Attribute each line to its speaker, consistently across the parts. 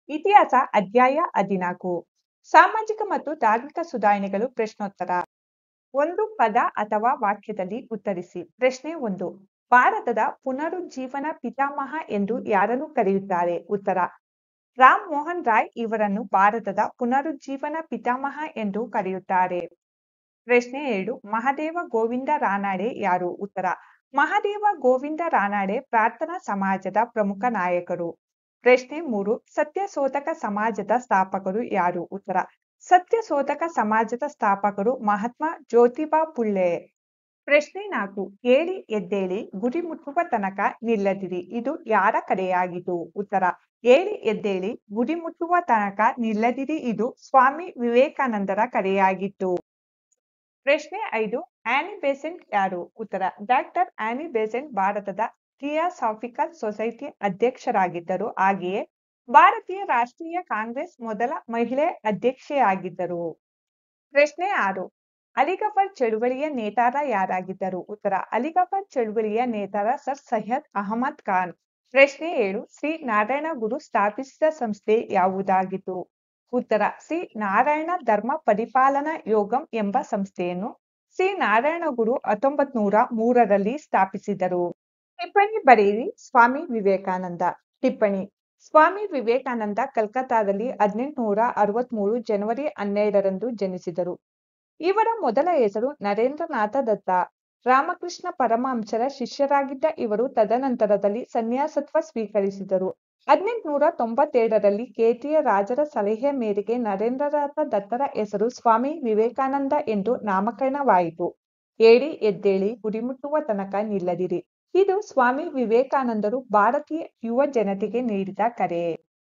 Speaker 1: ಇತಿಹಾಸ ಅಧ್ಯಾಯ ಹದಿನಾಲ್ಕು ಸಾಮಾಜಿಕ ಮತ್ತು ಧಾರ್ಮಿಕ ಸುಧಾರಣೆಗಳು ಪ್ರಶ್ನೋತ್ತರ ಒಂದು ಪದ ಅಥವಾ ವಾಕ್ಯದಲ್ಲಿ ಉತ್ತರಿಸಿ ಪ್ರಶ್ನೆ ಒಂದು ಭಾರತದ ಪುನರುಜ್ಜೀವನ ಪಿತಾಮಹ ಎಂದು ಯಾರನ್ನು ಕರೆಯುತ್ತಾರೆ ಉತ್ತರ ರಾಮ್ ಮೋಹನ್ ರಾಯ್ ಇವರನ್ನು ಭಾರತದ ಪುನರುಜ್ಜೀವನ ಪಿತಾಮಹ ಎಂದು ಕರೆಯುತ್ತಾರೆ ಪ್ರಶ್ನೆ ಎರಡು ಮಹದೇವ ಗೋವಿಂದ ರಾನಾಡೆ ಯಾರು ಉತ್ತರ ಮಹದೇವ ಗೋವಿಂದ ರಾನಾಡೆ ಪ್ರಾರ್ಥನಾ ಸಮಾಜದ ಪ್ರಮುಖ ನಾಯಕರು ಪ್ರಶ್ನೆ ಮೂರು ಸತ್ಯಶೋಧಕ ಸಮಾಜದ ಸ್ಥಾಪಕರು ಯಾರು ಉತ್ತರ ಸತ್ಯಶೋಧಕ ಸಮಾಜದ ಸ್ಥಾಪಕರು ಮಹಾತ್ಮ ಜ್ಯೋತಿಬಾ ಫುಲ್ಲೆ ಪ್ರಶ್ನೆ ನಾಲ್ಕು ಏಳಿ ಎದ್ದೇಳಿ ಗುರಿ ಮುಟ್ಟುವ ತನಕ ನಿಲ್ಲದಿರಿ ಇದು ಯಾರ ಕರೆಯಾಗಿತು ಉತ್ತರ ಏಳಿ ಎದ್ದೇಳಿ ಗುರಿ ಮುಟ್ಟುವ ತನಕ ನಿಲ್ಲದಿರಿ ಇದು ಸ್ವಾಮಿ ವಿವೇಕಾನಂದರ ಕರೆಯಾಗಿತ್ತು ಪ್ರಶ್ನೆ ಐದು ಆನಿ ಬೆಸೆಂಟ್ ಯಾರು ಉತ್ತರ ಡಾಕ್ಟರ್ ಆನಿ ಬೆಸೆಂಟ್ ಭಾರತದ ಥಿಯಾಸಾಫಿಕಲ್ ಸೊಸೈಟಿ ಅಧ್ಯಕ್ಷರಾಗಿದ್ದರು ಹಾಗೆಯೇ ಭಾರತೀಯ ರಾಷ್ಟ್ರೀಯ ಕಾಂಗ್ರೆಸ್ ಮೊದಲ ಮಹಿಳೆ ಅಧ್ಯಕ್ಷೆಯಾಗಿದ್ದರು ಪ್ರಶ್ನೆ ಆರು ಅಲಿಗಫರ್ ಚಳುವಳಿಯ ನೇತಾರ ಯಾರಾಗಿದ್ದರು ಉತ್ತರ ಅಲಿಗಫರ್ ಚಳುವಳಿಯ ನೇತಾರ ಸರ್ ಸೈಯದ್ ಅಹಮದ್ ಖಾನ್ ಪ್ರಶ್ನೆ ಏಳು ಶ್ರೀ ನಾರಾಯಣ ಗುರು ಸ್ಥಾಪಿಸಿದ ಸಂಸ್ಥೆ ಯಾವುದಾಗಿತ್ತು ಉತ್ತರ ಶ್ರೀ ನಾರಾಯಣ ಧರ್ಮ ಪರಿಪಾಲನಾ ಯೋಗಂ ಎಂಬ ಸಂಸ್ಥೆಯನ್ನು ಶ್ರೀ ನಾರಾಯಣ ಗುರು ಹತ್ತೊಂಬತ್ ನೂರ ಮೂರರಲ್ಲಿ ಸ್ಥಾಪಿಸಿದರು ಟಿಪ್ಪಣಿ ಬರೆಯಿರಿ ಸ್ವಾಮಿ ವಿವೇಕಾನಂದ ಟಿಪ್ಪಣಿ ಸ್ವಾಮಿ ವಿವೇಕಾನಂದ ಕಲ್ಕತ್ತಾದಲ್ಲಿ ಹದಿನೆಂಟುನೂರ ಅರವತ್ಮೂರು ಜನವರಿ ಹನ್ನೆರಡರಂದು ಜನಿಸಿದರು ಇವರ ಮೊದಲ ಹೆಸರು ನರೇಂದ್ರನಾಥ ದತ್ತ ರಾಮಕೃಷ್ಣ ಪರಮಹಂಸರ ಶಿಷ್ಯರಾಗಿದ್ದ ಇವರು ತದನಂತರದಲ್ಲಿ ಸನ್ಯಾಸತ್ವ ಸ್ವೀಕರಿಸಿದರು ಹದಿನೆಂಟುನೂರ ತೊಂಬತ್ತೇಳರಲ್ಲಿ ಕೇತಿಯ ರಾಜರ ಸಲಹೆ ಮೇರೆಗೆ ನರೇಂದ್ರನಾಥ ದತ್ತರ ಹೆಸರು ಸ್ವಾಮಿ ವಿವೇಕಾನಂದ ಎಂದು ನಾಮಕರಣವಾಯಿತು ಏಳಿ ಎದ್ದೇಳಿ ಗುರಿಮುಟ್ಟುವ ತನಕ ನಿಲ್ಲದಿರಿ ಇದು ಸ್ವಾಮಿ ವಿವೇಕಾನಂದರು ಭಾರತೀಯ ಯುವ ಜನತೆಗೆ ನೀಡಿದ ಕರೆ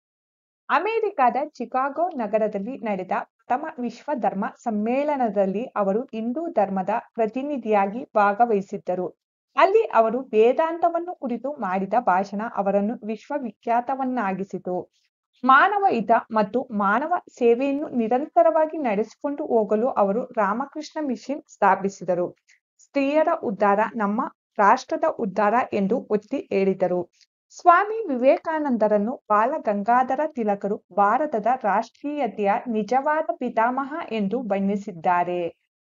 Speaker 1: ಅಮೆರಿಕದ ಚಿಕಾಗೋ ನಗರದಲ್ಲಿ ನಡೆದ ಪ್ರಥಮ ವಿಶ್ವ ಧರ್ಮ ಸಮ್ಮೇಳನದಲ್ಲಿ ಅವರು ಹಿಂದೂ ಧರ್ಮದ ಪ್ರತಿನಿಧಿಯಾಗಿ ಭಾಗವಹಿಸಿದ್ದರು ಅಲ್ಲಿ ಅವರು ವೇದಾಂತವನ್ನು ಕುರಿತು ಮಾಡಿದ ಭಾಷಣ ಅವರನ್ನು ವಿಶ್ವವಿಖ್ಯಾತವನ್ನಾಗಿಸಿತು ಮಾನವ ಹಿತ ಮತ್ತು ಮಾನವ ಸೇವೆಯನ್ನು ನಿರಂತರವಾಗಿ ನಡೆಸಿಕೊಂಡು ಹೋಗಲು ಅವರು ರಾಮಕೃಷ್ಣ ಮಿಷನ್ ಸ್ಥಾಪಿಸಿದರು ಸ್ತ್ರೀಯರ ಉದ್ಧಾರ ನಮ್ಮ ರಾಷ್ಟ್ರದ ಉದ್ಧಾರ ಎಂದು ಒತ್ತಿ ಹೇಳಿದರು ಸ್ವಾಮಿ ವಿವೇಕಾನಂದರನ್ನು ಬಾಲ ಗಂಗಾಧರ ತಿಲಕರು ಭಾರತದ ರಾಷ್ಟ್ರೀಯತೆಯ ನಿಜವಾದ ಪಿತಾಮಹ ಎಂದು ಬಣ್ಣಿಸಿದ್ದಾರೆ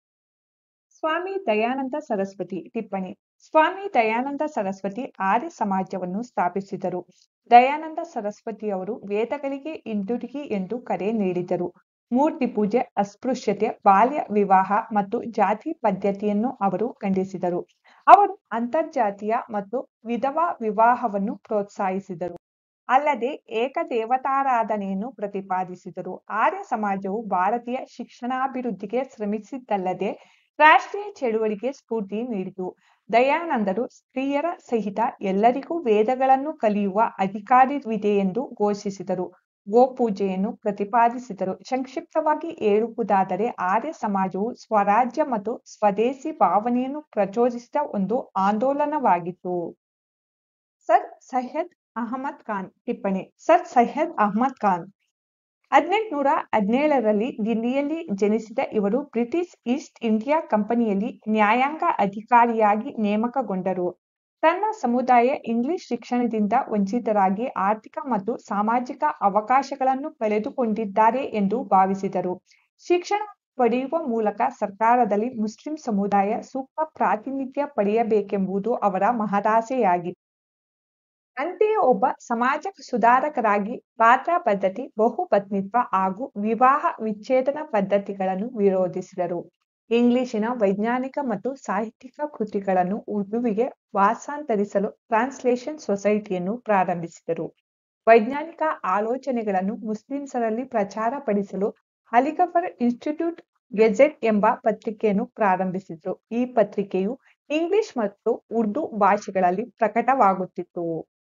Speaker 1: ಸ್ವಾಮಿ ದಯಾನಂದ ಸರಸ್ವತಿ ಟಿಪ್ಪಣಿ ಸ್ವಾಮಿ ದಯಾನಂದ ಸರಸ್ವತಿ ಆರ್ಯ ಸಮಾಜವನ್ನು ಸ್ಥಾಪಿಸಿದರು ದಯಾನಂದ ಸರಸ್ವತಿ ಅವರು ವೇದಗಳಿಗೆ ಹಿಂದುರುಗಿ ಎಂದು ಕರೆ ನೀಡಿದರು ಮೂರ್ತಿ ಪೂಜೆ ಅಸ್ಪೃಶ್ಯತೆ ಬಾಲ್ಯ ವಿವಾಹ ಮತ್ತು ಜಾತಿ ಪದ್ಧತಿಯನ್ನು ಅವರು ಖಂಡಿಸಿದರು ಅವರು ಅಂತರ್ಜಾತೀಯ ಮತ್ತು ವಿಧವಾ ವಿವಾಹವನ್ನು ಪ್ರೋತ್ಸಾಹಿಸಿದರು ಅಲ್ಲದೆ ಏಕದೇವತಾರಾಧನೆಯನ್ನು ಪ್ರತಿಪಾದಿಸಿದರು ಆರ್ಯ ಸಮಾಜವು ಭಾರತೀಯ ಶಿಕ್ಷಣಾಭಿವೃದ್ಧಿಗೆ ಶ್ರಮಿಸಿದ್ದಲ್ಲದೆ ರಾಷ್ಟ್ರೀಯ ಚಳುವಳಿಗೆ ಸ್ಫೂರ್ತಿ ನೀಡಿತು ದಯಾನಂದರು ಸ್ತ್ರೀಯರ ಸಹಿತ ಎಲ್ಲರಿಗೂ ವೇದಗಳನ್ನು ಕಲಿಯುವ ಅಧಿಕಾರವಿದೆ ಎಂದು ಘೋಷಿಸಿದರು ಗೋಪೂಜೆಯನ್ನು ಪ್ರತಿಪಾದಿಸಿದರು ಸಂಕ್ಷಿಪ್ತವಾಗಿ ಹೇಳುವುದಾದರೆ ಆರ್ಯ ಸಮಾಜವು ಸ್ವರಾಜ್ಯ ಮತ್ತು ಸ್ವದೇಶಿ ಭಾವನೆಯನ್ನು ಪ್ರಚೋದಿಸಿದ ಒಂದು ಆಂದೋಲನವಾಗಿತ್ತು ಸರ್ ಸೈಯದ್ ಅಹಮದ್ ಖಾನ್ ಟಿಪ್ಪಣಿ ಸರ್ ಸೈಯದ್ ಅಹಮದ್ ಖಾನ್ ಹದಿನೆಂಟುನೂರ ಹದಿನೇಳರಲ್ಲಿ ದಿಲ್ಲಿಯಲ್ಲಿ ಜನಿಸಿದ ಇವರು ಬ್ರಿಟಿಷ್ ಈಸ್ಟ್ ಇಂಡಿಯಾ ಕಂಪನಿಯಲ್ಲಿ ನ್ಯಾಯಾಂಗ ಅಧಿಕಾರಿಯಾಗಿ ನೇಮಕಗೊಂಡರು ತನ್ನ ಸಮುದಾಯ ಇಂಗ್ಲಿಷ್ ಶಿಕ್ಷಣದಿಂದ ವಂಚಿತರಾಗಿ ಆರ್ಥಿಕ ಮತ್ತು ಸಾಮಾಜಿಕ ಅವಕಾಶಗಳನ್ನು ಕಳೆದುಕೊಂಡಿದ್ದಾರೆ ಎಂದು ಭಾವಿಸಿದರು ಶಿಕ್ಷಣ ಪಡೆಯುವ ಮೂಲಕ ಸರ್ಕಾರದಲ್ಲಿ ಮುಸ್ಲಿಂ ಸಮುದಾಯ ಸೂಕ್ತ ಪ್ರಾತಿನಿಧ್ಯ ಪಡೆಯಬೇಕೆಂಬುದು ಅವರ ಮಹದಾಸೆಯಾಗಿತ್ತು ಅಂತೆಯೇ ಒಬ್ಬ ಸಮಾಜ ಸುಧಾರಕರಾಗಿ ಪಾತ್ರ ಪದ್ಧತಿ ಬಹುಪತ್ನಿತ್ವ ಹಾಗೂ ವಿವಾಹ ವಿಚ್ಛೇದನ ಪದ್ಧತಿಗಳನ್ನು ವಿರೋಧಿಸಿದರು ಇಂಗ್ಲಿಶಿನ ವೈಜ್ಞಾನಿಕ ಮತ್ತು ಸಾಹಿತ್ಯಿಕ ಕೃತಿಗಳನ್ನು ಉರ್ದುವಿಗೆ ಭಾಷಾಂತರಿಸಲು ಟ್ರಾನ್ಸ್ಲೇಷನ್ ಸೊಸೈಟಿಯನ್ನು ಪ್ರಾರಂಭಿಸಿದರು ವೈಜ್ಞಾನಿಕ ಆಲೋಚನೆಗಳನ್ನು ಮುಸ್ಲಿಂಸರಲ್ಲಿ ಪ್ರಚಾರಪಡಿಸಲು ಅಲಿಗಫರ್ ಇನ್ಸ್ಟಿಟ್ಯೂಟ್ ಗೆಜೆಟ್ ಎಂಬ ಪತ್ರಿಕೆಯನ್ನು ಪ್ರಾರಂಭಿಸಿದರು ಈ ಪತ್ರಿಕೆಯು ಇಂಗ್ಲಿಷ್ ಮತ್ತು ಉರ್ದು ಭಾಷೆಗಳಲ್ಲಿ ಪ್ರಕಟವಾಗುತ್ತಿತ್ತು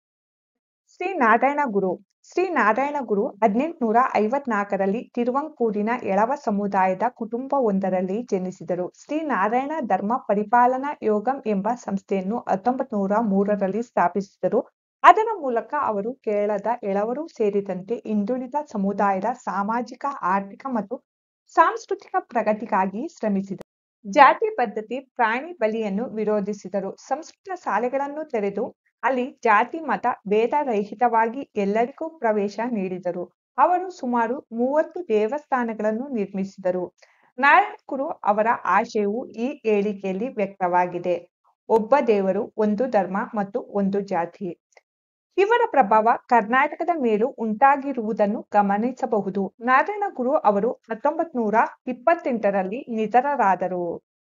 Speaker 1: ಶ್ರೀ ನಾರಾಯಣ ಗುರು ಶ್ರೀ ನಾರಾಯಣ ಗುರು ಹದಿನೆಂಟುನೂರ ಐವತ್ನಾಲ್ಕರಲ್ಲಿ ತಿರುವಂಕೂರಿನ ಎಳವ ಸಮುದಾಯದ ಕುಟುಂಬವೊಂದರಲ್ಲಿ ಜನಿಸಿದರು ಶ್ರೀ ನಾರಾಯಣ ಧರ್ಮ ಪರಿಪಾಲನಾ ಯೋಗಂ ಎಂಬ ಸಂಸ್ಥೆಯನ್ನು ಹತ್ತೊಂಬತ್ ನೂರ ಮೂರರಲ್ಲಿ ಸ್ಥಾಪಿಸಿದರು ಅದರ ಮೂಲಕ ಅವರು ಕೇರಳದ ಎಳವರು ಸೇರಿದಂತೆ ಹಿಂದುಳಿದ ಸಮುದಾಯದ ಸಾಮಾಜಿಕ ಆರ್ಥಿಕ ಮತ್ತು ಸಾಂಸ್ಕೃತಿಕ ಪ್ರಗತಿಗಾಗಿ ಶ್ರಮಿಸಿದರು ಜಾತಿ ಪದ್ಧತಿ ಪ್ರಾಣಿ ಬಲಿಯನ್ನು ವಿರೋಧಿಸಿದರು ಸಂಸ್ಕೃತ ಶಾಲೆಗಳನ್ನು ತೆರೆದು ಅಲ್ಲಿ ಜಾತಿ ಮತ ಭೇದ ರಹಿತವಾಗಿ ಎಲ್ಲರಿಗೂ ಪ್ರವೇಶ ನೀಡಿದರು ಅವರು ಸುಮಾರು ಮೂವತ್ತು ದೇವಸ್ಥಾನಗಳನ್ನು ನಿರ್ಮಿಸಿದರು ನಾರಾಯಣಗುರು ಅವರ ಆಶಯವು ಈ ಹೇಳಿಕೆಯಲ್ಲಿ ವ್ಯಕ್ತವಾಗಿದೆ ಒಬ್ಬ ದೇವರು ಒಂದು ಧರ್ಮ ಮತ್ತು ಒಂದು ಜಾತಿ ಇವರ ಪ್ರಭಾವ ಕರ್ನಾಟಕದ ಮೇಲೂ ಉಂಟಾಗಿರುವುದನ್ನು ಗಮನಿಸಬಹುದು ನಾರಾಯಣಗುರು ಅವರು ಹತ್ತೊಂಬತ್ ನೂರ ಇಪ್ಪತ್ತೆಂಟರಲ್ಲಿ ನಿಧನರಾದರು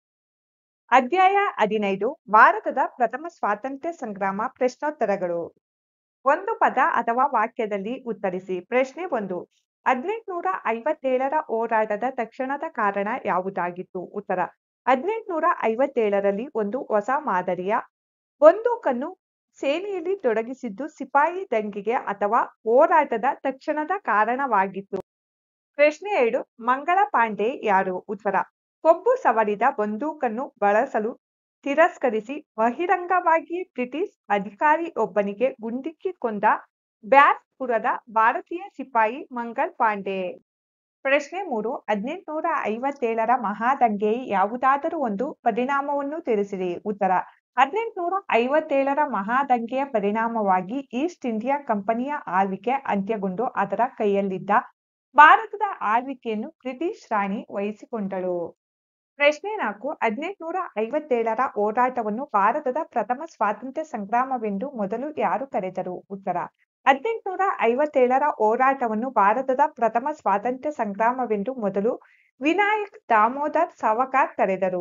Speaker 1: ಅಧ್ಯಾಯ ಹದಿನೈದು ಭಾರತದ ಪ್ರಥಮ ಸ್ವಾತಂತ್ರ್ಯ ಸಂಗ್ರಾಮ ಪ್ರಶ್ನೋತ್ತರಗಳು ಒಂದು ಪದ ಅಥವಾ ವಾಕ್ಯದಲ್ಲಿ ಉತ್ತರಿಸಿ ಪ್ರಶ್ನೆ ಒಂದು ಹದಿನೆಂಟುನೂರ ಐವತ್ತೇಳರ ಹೋರಾಟದ ತಕ್ಷಣದ ಕಾರಣ ಯಾವುದಾಗಿತ್ತು ಉತ್ತರ ಹದಿನೆಂಟುನೂರ ಐವತ್ತೇಳರಲ್ಲಿ ಒಂದು ಹೊಸ ಮಾದರಿಯ ಬಂದೂಕನ್ನು ಸೇನೆಯಲ್ಲಿ ತೊಡಗಿಸಿದ್ದು ಸಿಪಾಯಿ ದಂಗೆಗೆ ಅಥವಾ ಹೋರಾಟದ ತಕ್ಷಣದ ಕಾರಣವಾಗಿತ್ತು ಪ್ರಶ್ನೆ ಎರಡು ಮಂಗಳ ಪಾಂಡೆ ಯಾರು ಉತ್ತರ ಕೊಬ್ಬು ಸವರಿದ ಬಂದೂಕನ್ನು ಬಳಸಲು ತಿರಸ್ಕರಿಸಿ ಬಹಿರಂಗವಾಗಿ ಬ್ರಿಟಿಷ್ ಅಧಿಕಾರಿಯೊಬ್ಬನಿಗೆ ಗುಂಡಿಕ್ಕಿ ಕೊಂದ ಬ್ಯಾರ್ಪುರದ ಭಾರತೀಯ ಸಿಪಾಯಿ ಮಂಗಲ್ ಪಾಂಡೆ ಪ್ರಶ್ನೆ ಮೂರು ಹದಿನೆಂಟುನೂರ ಐವತ್ತೇಳರ ಮಹಾದಂಗೆ ಯಾವುದಾದರೂ ಒಂದು ಪರಿಣಾಮವನ್ನು ತಿಳಿಸಿರಿ ಉತ್ತರ ಹದಿನೆಂಟುನೂರ ಐವತ್ತೇಳರ ಮಹಾದಂಗೆಯ ಪರಿಣಾಮವಾಗಿ ಈಸ್ಟ್ ಇಂಡಿಯಾ ಕಂಪನಿಯ ಆಳ್ವಿಕೆ ಅಂತ್ಯಗೊಂಡು ಅದರ ಕೈಯಲ್ಲಿದ್ದ ಭಾರತದ ಆಳ್ವಿಕೆಯನ್ನು ಬ್ರಿಟಿಷ್ ರಾಣಿ ವಹಿಸಿಕೊಂಡಳು ಪ್ರಶ್ನೆ ನಾಲ್ಕು ಹದಿನೆಂಟುನೂರ ಐವತ್ತೇಳರ ಹೋರಾಟವನ್ನು ಭಾರತದ ಪ್ರಥಮ ಸ್ವಾತಂತ್ರ್ಯ ಸಂಗ್ರಾಮವೆಂದು ಮೊದಲು ಯಾರು ಕರೆದರು ಉತ್ತರ ಹದಿನೆಂಟುನೂರ ಐವತ್ತೇಳರ ಹೋರಾಟವನ್ನು ಭಾರತದ ಪ್ರಥಮ ಸ್ವಾತಂತ್ರ್ಯ ಸಂಗ್ರಾಮವೆಂದು ಮೊದಲು ವಿನಾಯಕ್ ದಾಮೋದರ್ ಸಾವಕಾರ್ ಕರೆದರು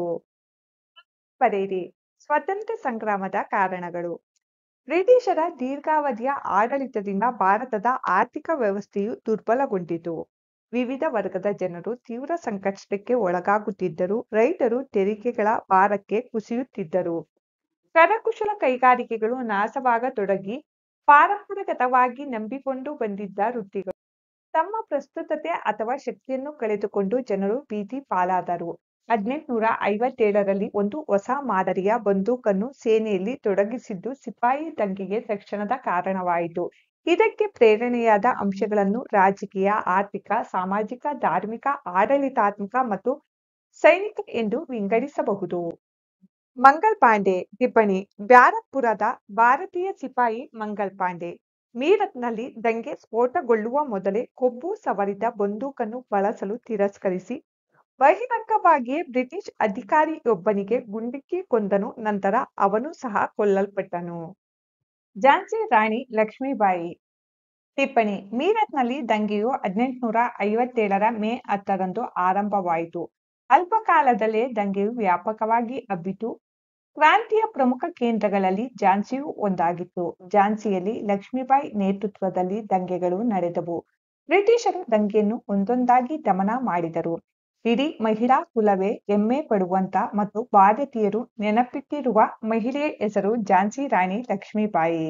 Speaker 1: ಬರೆಯಿರಿ ಸ್ವಾತಂತ್ರ್ಯ ಸಂಗ್ರಾಮದ ಕಾರಣಗಳು ಬ್ರಿಟಿಷರ ದೀರ್ಘಾವಧಿಯ ಆಡಳಿತದಿಂದ ಭಾರತದ ಆರ್ಥಿಕ ವ್ಯವಸ್ಥೆಯು ದುರ್ಬಲಗೊಂಡಿತು ವಿವಿಧ ವರ್ಗದ ಜನರು ತೀವ್ರ ಸಂಕಷ್ಟಕ್ಕೆ ಒಳಗಾಗುತ್ತಿದ್ದರು ರೈತರು ತೆರಿಗೆಗಳ ಭಾರಕ್ಕೆ ಕುಸಿಯುತ್ತಿದ್ದರು ಕರಕುಶಲ ಕೈಗಾರಿಕೆಗಳು ನಾಶವಾಗತೊಡಗಿ ಪಾರಂಪರಿಕವಾಗಿ ನಂಬಿಕೊಂಡು ಬಂದಿದ್ದ ವೃತ್ತಿಗಳು ತಮ್ಮ ಪ್ರಸ್ತುತತೆ ಅಥವಾ ಶಕ್ತಿಯನ್ನು ಕಳೆದುಕೊಂಡು ಜನರು ಭೀತಿ ಪಾಲಾದರು ಹದಿನೆಂಟುನೂರ ಐವತ್ತೇಳರಲ್ಲಿ ಒಂದು ಹೊಸ ಮಾದರಿಯ ಬಂದೂಕನ್ನು ಸೇನೆಯಲ್ಲಿ ತೊಡಗಿಸಿದ್ದು ಸಿಪಾಯಿ ದಂಗೆಗೆ ತಕ್ಷಣದ ಕಾರಣವಾಯಿತು ಇದಕ್ಕೆ ಪ್ರೇರಣೆಯಾದ ಅಂಶಗಳನ್ನು ರಾಜಕೀಯ ಆರ್ಥಿಕ ಸಾಮಾಜಿಕ ಧಾರ್ಮಿಕ ಆಡಳಿತಾತ್ಮಕ ಮತ್ತು ಸೈನಿಕ ಎಂದು ವಿಂಗಡಿಸಬಹುದು ಮಂಗಲ್ ಪಾಂಡೆ ಟಿಪ್ಪಣಿ ಬ್ಯಾರಕ್ಪುರದ ಭಾರತೀಯ ಸಿಪಾಯಿ ಮಂಗಲ್ ಪಾಂಡೆ ಮೀರತ್ನಲ್ಲಿ ದಂಗೆ ಸ್ಫೋಟಗೊಳ್ಳುವ ಮೊದಲೇ ಕೊಬ್ಬು ಸವರಿದ ಬಂದೂಕನ್ನು ಬಳಸಲು ತಿರಸ್ಕರಿಸಿ ಬಹಿರಂಗವಾಗಿಯೇ ಬ್ರಿಟಿಷ್ ಅಧಿಕಾರಿಯೊಬ್ಬನಿಗೆ ಗುಂಡಿಕ್ಕಿ ಕೊಂದನು ನಂತರ ಅವನು ಸಹ ಕೊಲ್ಲಲ್ಪಟ್ಟನು ಝಾನ್ಸಿ ರಾಣಿ ಲಕ್ಷ್ಮೀಬಾಯಿ ಟಿಪ್ಪಣಿ ಮೀರತ್ನಲ್ಲಿ ದಂಗೆಯು ಹದಿನೆಂಟುನೂರ ಐವತ್ತೇಳರ ಮೇ ಹತ್ತರಂದು ಆರಂಭವಾಯಿತು ಅಲ್ಪ ಕಾಲದಲ್ಲೇ ದಂಗೆಯು ವ್ಯಾಪಕವಾಗಿ ಹಬ್ಬಿತು ಕ್ರಾಂತಿಯ ಪ್ರಮುಖ ಕೇಂದ್ರಗಳಲ್ಲಿ ಝಾನ್ಸಿಯೂ ಒಂದಾಗಿತ್ತು ಝಾನ್ಸಿಯಲ್ಲಿ ಲಕ್ಷ್ಮೀಬಾಯಿ ನೇತೃತ್ವದಲ್ಲಿ ದಂಗೆಗಳು ನಡೆದವು ಬ್ರಿಟಿಷರು ದಂಗೆಯನ್ನು ಒಂದೊಂದಾಗಿ ದಮನ ಮಾಡಿದರು ಇಡೀ ಮಹಿಳಾ ಕುಲವೇ ಹೆಮ್ಮೆ ಪಡುವಂತ ಮತ್ತು ಭಾರತೀಯರು ನೆನಪಿಟ್ಟಿರುವ ಮಹಿಳೆಯ ಹೆಸರು ಝಾನ್ಸಿ ರಾಣಿ ಲಕ್ಷ್ಮೀಬಾಯಿ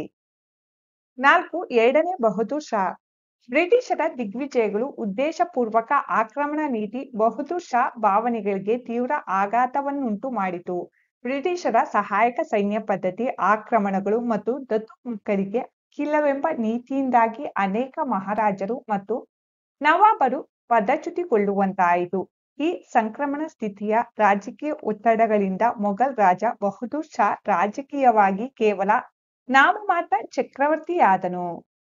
Speaker 1: ನಾಲ್ಕು ಎರಡನೇ ಬಹದ್ದೂರ್ ಶಾ ಬ್ರಿಟಿಷರ ದಿಗ್ವಿಜಯಗಳು ಉದ್ದೇಶಪೂರ್ವಕ ಆಕ್ರಮಣ ನೀತಿ ಬಹದ್ದೂರ್ ಶಾ ಭಾವನೆಗಳಿಗೆ ತೀವ್ರ ಆಘಾತವನ್ನುಂಟು ಮಾಡಿತು ಬ್ರಿಟಿಷರ ಸಹಾಯಕ ಸೈನ್ಯ ಪದ್ಧತಿ ಆಕ್ರಮಣಗಳು ಮತ್ತು ದತ್ತು ಮಕ್ಕಳಿಗೆ ಕಿಲ್ಲವೆಂಬ ನೀತಿಯಿಂದಾಗಿ ಅನೇಕ ಮಹಾರಾಜರು ಮತ್ತು ನವಾಬರು ಪದಚ್ಯುತಿಗೊಳ್ಳುವಂತಾಯಿತು ಈ ಸಂಕ್ರಮಣ ಸ್ಥಿತಿಯ ರಾಜಕೀಯ ಒತ್ತಡಗಳಿಂದ ಮೊಘಲ್ ರಾಜ ಬಹದ್ದೂರ್ ಶಾ ರಾಜಕೀಯವಾಗಿ ಕೇವಲ ನಾಮಮಾತ್ರ ಚಕ್ರವರ್ತಿಯಾದನು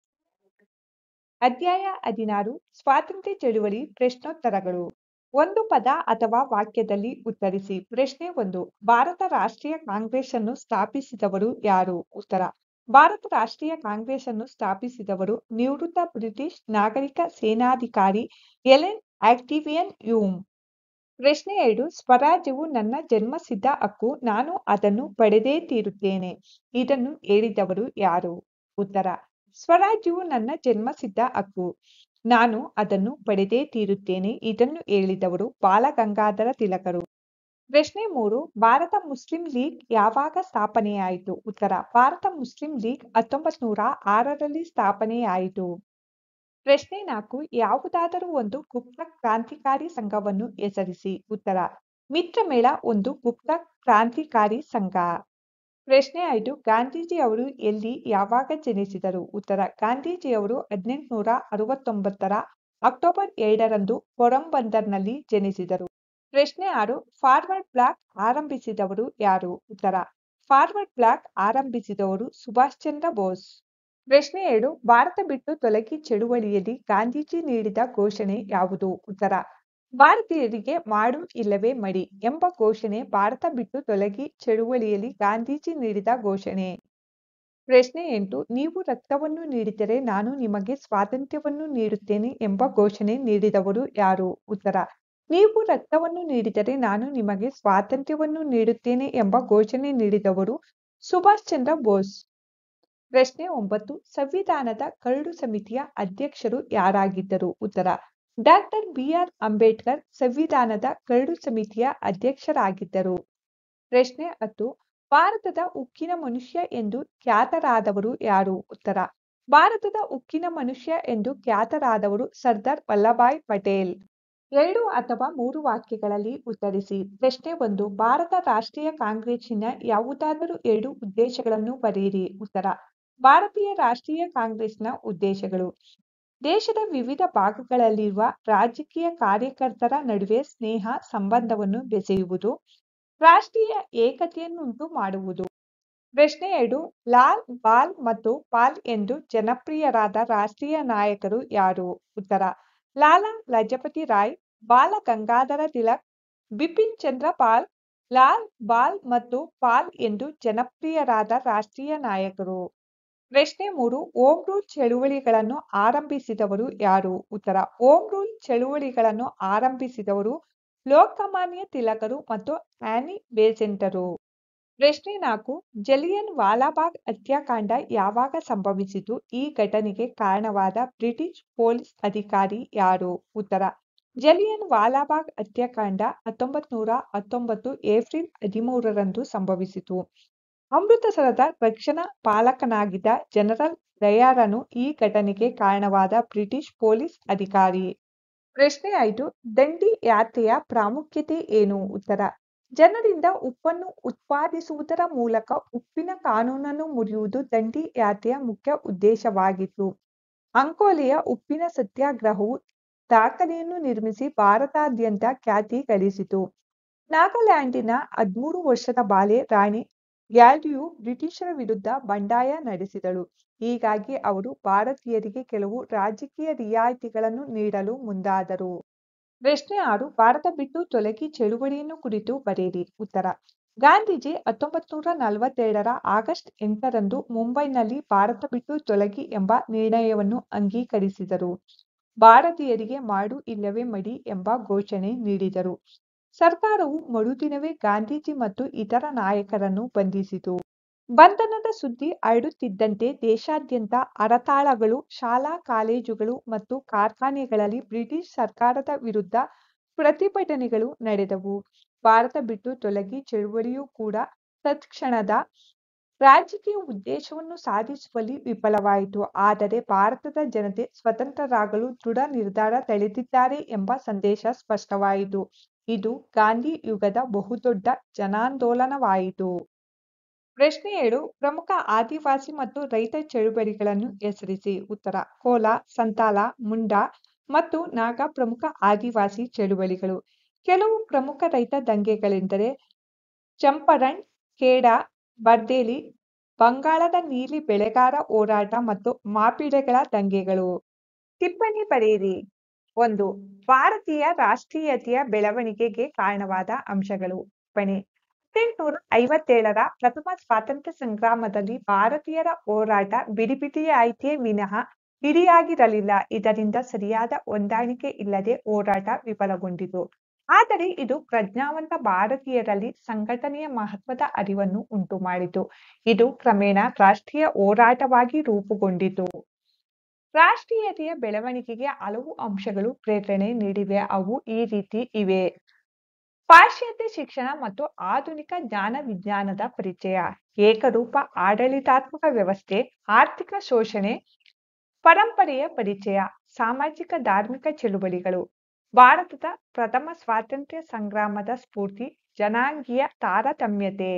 Speaker 1: ಅಧ್ಯಾಯ ಹದಿನಾರು ಸ್ವಾತಂತ್ರ್ಯ ಚಳುವಳಿ ಪ್ರಶ್ನೋತ್ತರಗಳು ಒಂದು ಪದ ಅಥವಾ ವಾಕ್ಯದಲ್ಲಿ ಉತ್ತರಿಸಿ ಪ್ರಶ್ನೆ ಒಂದು ಭಾರತ ರಾಷ್ಟ್ರೀಯ ಕಾಂಗ್ರೆಸ್ ಅನ್ನು ಸ್ಥಾಪಿಸಿದವರು ಯಾರು ಉತ್ತರ ಭಾರತ ರಾಷ್ಟ್ರೀಯ ಕಾಂಗ್ರೆಸ್ ಅನ್ನು ಸ್ಥಾಪಿಸಿದವರು ನಿವೃತ್ತ ಬ್ರಿಟಿಷ್ ನಾಗರಿಕ ಸೇನಾಧಿಕಾರಿ ಎಲೆನ್ ಆಕ್ಟಿವಿಯನ್ ಯೂಮ್ ಪ್ರಶ್ನೆ ಎರಡು ಸ್ವರಾಜ್ಯವು ನನ್ನ ಜನ್ಮಸಿದ್ಧ ಹಕ್ಕು ನಾನು ಅದನ್ನು ಪಡೆದೇ ತೀರುತ್ತೇನೆ ಇದನ್ನು ಹೇಳಿದವರು ಯಾರು ಉತ್ತರ ಸ್ವರಾಜ್ಯವು ನನ್ನ ಜನ್ಮಸಿದ್ಧ ಹಕ್ಕು ನಾನು ಅದನ್ನು ಪಡೆದೇ ತೀರುತ್ತೇನೆ ಇದನ್ನು ಹೇಳಿದವರು ಬಾಲಗಂಗಾಧರ ತಿಲಕರು ಪ್ರಶ್ನೆ ಮೂರು ಭಾರತ ಮುಸ್ಲಿಂ ಲೀಗ್ ಯಾವಾಗ ಸ್ಥಾಪನೆಯಾಯಿತು ಉತ್ತರ ಭಾರತ ಮುಸ್ಲಿಂ ಲೀಗ್ ಹತ್ತೊಂಬತ್ ನೂರ ಆರರಲ್ಲಿ ಸ್ಥಾಪನೆಯಾಯಿತು ಪ್ರಶ್ನೆ ನಾಲ್ಕು ಯಾವುದಾದರೂ ಒಂದು ಗುಪ್ತ ಕ್ರಾಂತಿಕಾರಿ ಸಂಘವನ್ನು ಹೆಸರಿಸಿ ಉತ್ತರ ಮಿತ್ರಮೇಳ ಒಂದು ಗುಪ್ತ ಕ್ರಾಂತಿಕಾರಿ ಸಂಘ ಪ್ರಶ್ನೆ ಐದು ಗಾಂಧೀಜಿ ಅವರು ಎಲ್ಲಿ ಯಾವಾಗ ಜನಿಸಿದರು ಉತ್ತರ ಗಾಂಧೀಜಿಯವರು ಹದಿನೆಂಟುನೂರ ಅರವತ್ತೊಂಬತ್ತರ ಅಕ್ಟೋಬರ್ ಎರಡರಂದು ಪೊರಂಬಂದರ್ನಲ್ಲಿ ಜನಿಸಿದರು ಪ್ರಶ್ನೆ ಆರು ಫಾರ್ವರ್ಡ್ ಬ್ಲಾಕ್ ಆರಂಭಿಸಿದವರು ಯಾರು ಉತ್ತರ ಫಾರ್ವರ್ಡ್ ಬ್ಲಾಕ್ ಆರಂಭಿಸಿದವರು ಸುಭಾಷ್ ಚಂದ್ರ ಬೋಸ್ ಪ್ರಶ್ನೆ ಎರಡು ಭಾರತ ಬಿಟ್ಟು ತೊಲಗಿ ಚಳುವಳಿಯಲ್ಲಿ ಗಾಂಧೀಜಿ ನೀಡಿದ ಘೋಷಣೆ ಯಾವುದು ಉತ್ತರ ಭಾರತೀಯರಿಗೆ ಮಾಡು ಇಲ್ಲವೇ ಮಡಿ ಎಂಬ ಘೋಷಣೆ ಭಾರತ ಬಿಟ್ಟು ತೊಲಗಿ ಚಳುವಳಿಯಲ್ಲಿ ಗಾಂಧೀಜಿ ನೀಡಿದ ಘೋಷಣೆ ಪ್ರಶ್ನೆ ಎಂಟು ನೀವು ರಕ್ತವನ್ನು ನೀಡಿದರೆ ನಾನು ನಿಮಗೆ ಸ್ವಾತಂತ್ರ್ಯವನ್ನು ನೀಡುತ್ತೇನೆ ಎಂಬ ಘೋಷಣೆ ನೀಡಿದವರು ಯಾರು ಉತ್ತರ ನೀವು ರಕ್ತವನ್ನು ನೀಡಿದರೆ ನಾನು ನಿಮಗೆ ಸ್ವಾತಂತ್ರ್ಯವನ್ನು ನೀಡುತ್ತೇನೆ ಎಂಬ ಘೋಷಣೆ ನೀಡಿದವರು ಸುಭಾಷ್ ಚಂದ್ರ ಬೋಸ್ ಪ್ರಶ್ನೆ ಒಂಬತ್ತು ಸಂವಿಧಾನದ ಕರಡು ಸಮಿತಿಯ ಅಧ್ಯಕ್ಷರು ಯಾರಾಗಿದ್ದರು ಉತ್ತರ ಡಾಕ್ಟರ್ ಬಿಆರ್ ಅಂಬೇಡ್ಕರ್ ಸಂವಿಧಾನದ ಕರಡು ಸಮಿತಿಯ ಅಧ್ಯಕ್ಷರಾಗಿದ್ದರು ಪ್ರಶ್ನೆ ಹತ್ತು ಭಾರತದ ಉಕ್ಕಿನ ಮನುಷ್ಯ ಎಂದು ಖ್ಯಾತರಾದವರು ಯಾರು ಉತ್ತರ ಭಾರತದ ಉಕ್ಕಿನ ಮನುಷ್ಯ ಎಂದು ಖ್ಯಾತರಾದವರು ಸರ್ದಾರ್ ವಲ್ಲಭಾಯ್ ಪಟೇಲ್ ಎರಡು ಅಥವಾ ಮೂರು ವಾಕ್ಯಗಳಲ್ಲಿ ಉತ್ತರಿಸಿ ಪ್ರಶ್ನೆ ಒಂದು ಭಾರತ ರಾಷ್ಟ್ರೀಯ ಕಾಂಗ್ರೆಸ್ಸಿನ ಯಾವುದಾದರೂ ಎರಡು ಉದ್ದೇಶಗಳನ್ನು ಬರೆಯಿರಿ ಉತ್ತರ ಭಾರತೀಯ ರಾಷ್ಟ್ರೀಯ ಕಾಂಗ್ರೆಸ್ನ ಉದ್ದೇಶಗಳು ದೇಶದ ವಿವಿಧ ಭಾಗಗಳಲ್ಲಿರುವ ರಾಜಕೀಯ ಕಾರ್ಯಕರ್ತರ ನಡುವೆ ಸ್ನೇಹ ಸಂಬಂಧವನ್ನು ಬೆಸೆಯುವುದು ರಾಷ್ಟ್ರೀಯ ಏಕತೆಯನ್ನುಂಟು ಮಾಡುವುದು ಪ್ರಶ್ನೆ ಎರಡು ಲಾಲ್ ಬಾಲ್ ಮತ್ತು ಪಾಲ್ ಎಂದು ಜನಪ್ರಿಯರಾದ ರಾಷ್ಟ್ರೀಯ ನಾಯಕರು ಯಾರು ಉತ್ತರ ಲಾಲಾ ಲಜಪತಿ ರಾಯ್ ಬಾಲ ಗಂಗಾಧರ ತಿಲಕ್ ಬಿಪಿನ್ ಚಂದ್ರ ಪಾಲ್ ಲಾಲ್ ಬಾಲ್ ಮತ್ತು ಪಾಲ್ ಎಂದು ಜನಪ್ರಿಯರಾದ ರಾಷ್ಟ್ರೀಯ ನಾಯಕರು ಪ್ರಶ್ನೆ ಮೂರು ಓಂ ರೂಲ್ ಚಳುವಳಿಗಳನ್ನು ಆರಂಭಿಸಿದವರು ಯಾರು ಉತ್ತರ ಓಂ ರೂಲ್ ಚಳುವಳಿಗಳನ್ನು ಆರಂಭಿಸಿದವರು ಲೋಕಮಾನ್ಯ ತಿಲಕರು ಮತ್ತು ಆನಿ ಬೇಸೆಂಟರು ಪ್ರಶ್ನೆ ನಾಲ್ಕು ಜಲಿಯನ್ ವಾಲಾಬಾಗ್ ಹತ್ಯಾಕಾಂಡ ಯಾವಾಗ ಸಂಭವಿಸಿತು ಈ ಘಟನೆಗೆ ಕಾರಣವಾದ ಬ್ರಿಟಿಷ್ ಪೊಲೀಸ್ ಅಧಿಕಾರಿ ಯಾರು ಉತ್ತರ ಜಲಿಯನ್ ವಾಲಾಬಾಗ್ ಹತ್ಯಾಕಾಂಡ ಹತ್ತೊಂಬತ್ ನೂರ ಹತ್ತೊಂಬತ್ತು ಏಪ್ರಿಲ್ ಹದಿಮೂರರಂದು ಸಂಭವಿಸಿತು ಅಮೃತಸರದ ರಕ್ಷಣಾ ಪಾಲಕನಾಗಿದ್ದ ಜನರಲ್ ದಯಾರನು ಈ ಘಟನೆಗೆ ಕಾರಣವಾದ ಬ್ರಿಟಿಷ್ ಪೊಲೀಸ್ ಅಧಿಕಾರಿ ಪ್ರಶ್ನೆ ಐದು ದಂಡಿ ಯಾತ್ರೆಯ ಪ್ರಾಮುಖ್ಯತೆ ಏನು ಉತ್ತರ ಜನರಿಂದ ಉಪ್ಪನ್ನು ಉತ್ಪಾದಿಸುವುದರ ಮೂಲಕ ಉಪ್ಪಿನ ಕಾನೂನನ್ನು ಮುರಿಯುವುದು ದಂಡಿ ಯಾತ್ರೆಯ ಮುಖ್ಯ ಉದ್ದೇಶವಾಗಿತ್ತು ಅಂಕೋಲೆಯ ಉಪ್ಪಿನ ಸತ್ಯಾಗ್ರಹವು ದಾಖಲೆಯನ್ನು ನಿರ್ಮಿಸಿ ಭಾರತಾದ್ಯಂತ ಖ್ಯಾತಿ ಗಳಿಸಿತು ನಾಗಾಲ್ಯಾಂಡಿನ ಹದಿಮೂರು ವರ್ಷದ ಬಾಲೆ ರಾಣಿ ಗ್ಯಾಲ್ಡಿಯು ಬ್ರಿಟಿಷರ ವಿರುದ್ಧ ಬಂಡಾಯ ನಡೆಸಿದಳು ಹೀಗಾಗಿ ಅವರು ಭಾರತೀಯರಿಗೆ ಕೆಲವು ರಾಜಕೀಯ ರಿಯಾಯಿತಿಗಳನ್ನು ನೀಡಲು ಮುಂದಾದರು ಪ್ರಶ್ನೆ ಆರು ಭಾರತ ಬಿಟ್ಟು ತೊಲಗಿ ಚಳುವಳಿಯನ್ನು ಕುರಿತು ಬರೆಯಿರಿ ಉತ್ತರ ಗಾಂಧೀಜಿ ಹತ್ತೊಂಬತ್ ನೂರ ನಲವತ್ತೆರಡರ ಆಗಸ್ಟ್ ಎಂಟರಂದು ಮುಂಬೈನಲ್ಲಿ ಭಾರತ ಬಿಟ್ಟು ತೊಲಗಿ ಎಂಬ ನಿರ್ಣಯವನ್ನು ಅಂಗೀಕರಿಸಿದರು ಭಾರತೀಯರಿಗೆ ಮಾಡು ಇಲ್ಲವೇ ಮಡಿ ಎಂಬ ಘೋಷಣೆ ನೀಡಿದರು ಸರ್ಕಾರವು ಮರುದಿನವೇ ಗಾಂಧೀಜಿ ಮತ್ತು ಇತರ ನಾಯಕರನ್ನು ಬಂಧಿಸಿತು ಬಂಧನದ ಸುದ್ದಿ ಹರಡುತ್ತಿದ್ದಂತೆ ದೇಶಾದ್ಯಂತ ಹರತಾಳಗಳು ಶಾಲಾ ಕಾಲೇಜುಗಳು ಮತ್ತು ಕಾರ್ಖಾನೆಗಳಲ್ಲಿ ಬ್ರಿಟಿಷ್ ಸರ್ಕಾರದ ವಿರುದ್ಧ ಪ್ರತಿಭಟನೆಗಳು ನಡೆದವು ಭಾರತ ಬಿಟ್ಟು ತೊಲಗಿ ಚಳುವಳಿಯೂ ಕೂಡ ತತ್ಕ್ಷಣದ ರಾಜಕೀಯ ಉದ್ದೇಶವನ್ನು ಸಾಧಿಸುವಲ್ಲಿ ವಿಫಲವಾಯಿತು ಆದರೆ ಭಾರತದ ಜನತೆ ಸ್ವತಂತ್ರರಾಗಲು ದೃಢ ನಿರ್ಧಾರ ತಳೆದಿದ್ದಾರೆ ಎಂಬ ಸಂದೇಶ ಸ್ಪಷ್ಟವಾಯಿತು ಇದು ಗಾಂಧಿ ಯುಗದ ಬಹುದೊಡ್ಡ ಜನಾಂದೋಲನವಾಯಿತು ಪ್ರಶ್ನೆ ಏಳು ಪ್ರಮುಖ ಆದಿವಾಸಿ ಮತ್ತು ರೈತ ಚಳುವಳಿಗಳನ್ನು ಹೆಸರಿಸಿ ಉತ್ತರ ಕೋಲ ಸಂತಾಲ ಮುಂಡಾ ಮತ್ತು ನಾಗಾ ಪ್ರಮುಖ ಆದಿವಾಸಿ ಚಳುವಳಿಗಳು ಕೆಲವು ಪ್ರಮುಖ ರೈತ ದಂಗೆಗಳೆಂದರೆ ಚಂಪಾರಣ್ ಖೇಡಾ ಬರ್ದೇಲಿ ಬಂಗಾಳದ ನೀಲಿ ಬೆಳೆಗಾರ ಹೋರಾಟ ಮತ್ತು ಮಾಪಿಡೆಗಳ ದಂಗೆಗಳು ಟಿಪ್ಪಣಿ ಬರೆಯಿರಿ ಒಂದು ಭಾರತೀಯ ರಾಷ್ಟ್ರೀಯತೆಯ ಬೆಳವಣಿಗೆಗೆ ಕಾರಣವಾದ ಅಂಶಗಳು ಟಿಪ್ಪಣಿ ಹದಿನೆಂಟುನೂರ ಐವತ್ತೇಳರ ಪ್ರಥಮ ಸ್ವಾತಂತ್ರ್ಯ ಸಂಗ್ರಾಮದಲ್ಲಿ ಭಾರತೀಯರ ಹೋರಾಟ ಬಿಡಿಬಿಡಿಯಾಯಿತೇ ವಿನಃ ಇಡಿಯಾಗಿರಲಿಲ್ಲ ಇದರಿಂದ ಸರಿಯಾದ ಹೊಂದಾಣಿಕೆ ಇಲ್ಲದೆ ಹೋರಾಟ ವಿಫಲಗೊಂಡಿತು ಆದರೆ ಇದು ಪ್ರಜ್ಞಾವಂತ ಭಾರತೀಯರಲ್ಲಿ ಸಂಘಟನೆಯ ಮಹತ್ವದ ಅರಿವನ್ನು ಉಂಟುಮಾಡಿತು ಇದು ಕ್ರಮೇಣ ರಾಷ್ಟ್ರೀಯ ಹೋರಾಟವಾಗಿ ರೂಪುಗೊಂಡಿತು ರಾಷ್ಟ್ರೀಯತೆಯ ಬೆಳವಣಿಗೆಗೆ ಹಲವು ಅಂಶಗಳು ಪ್ರೇರಣೆ ನೀಡಿವೆ ಅವು ಈ ರೀತಿ ಇವೆ ಪಾಶ್ಚಾತ್ಯ ಶಿಕ್ಷಣ ಮತ್ತು ಆಧುನಿಕ ಜ್ಞಾನ ವಿಜ್ಞಾನದ ಪರಿಚಯ ಏಕರೂಪ ಆಡಳಿತಾತ್ಮಕ ವ್ಯವಸ್ಥೆ ಆರ್ಥಿಕ ಶೋಷಣೆ ಪರಂಪರೆಯ ಪರಿಚಯ ಸಾಮಾಜಿಕ ಧಾರ್ಮಿಕ ಚಳುವಳಿಗಳು ಭಾರತದ ಪ್ರಥಮ ಸ್ವಾತಂತ್ರ್ಯ ಸಂಗ್ರಾಮದ ಸ್ಫೂರ್ತಿ ಜನಾಂಗೀಯ ತಾರತಮ್ಯತೆ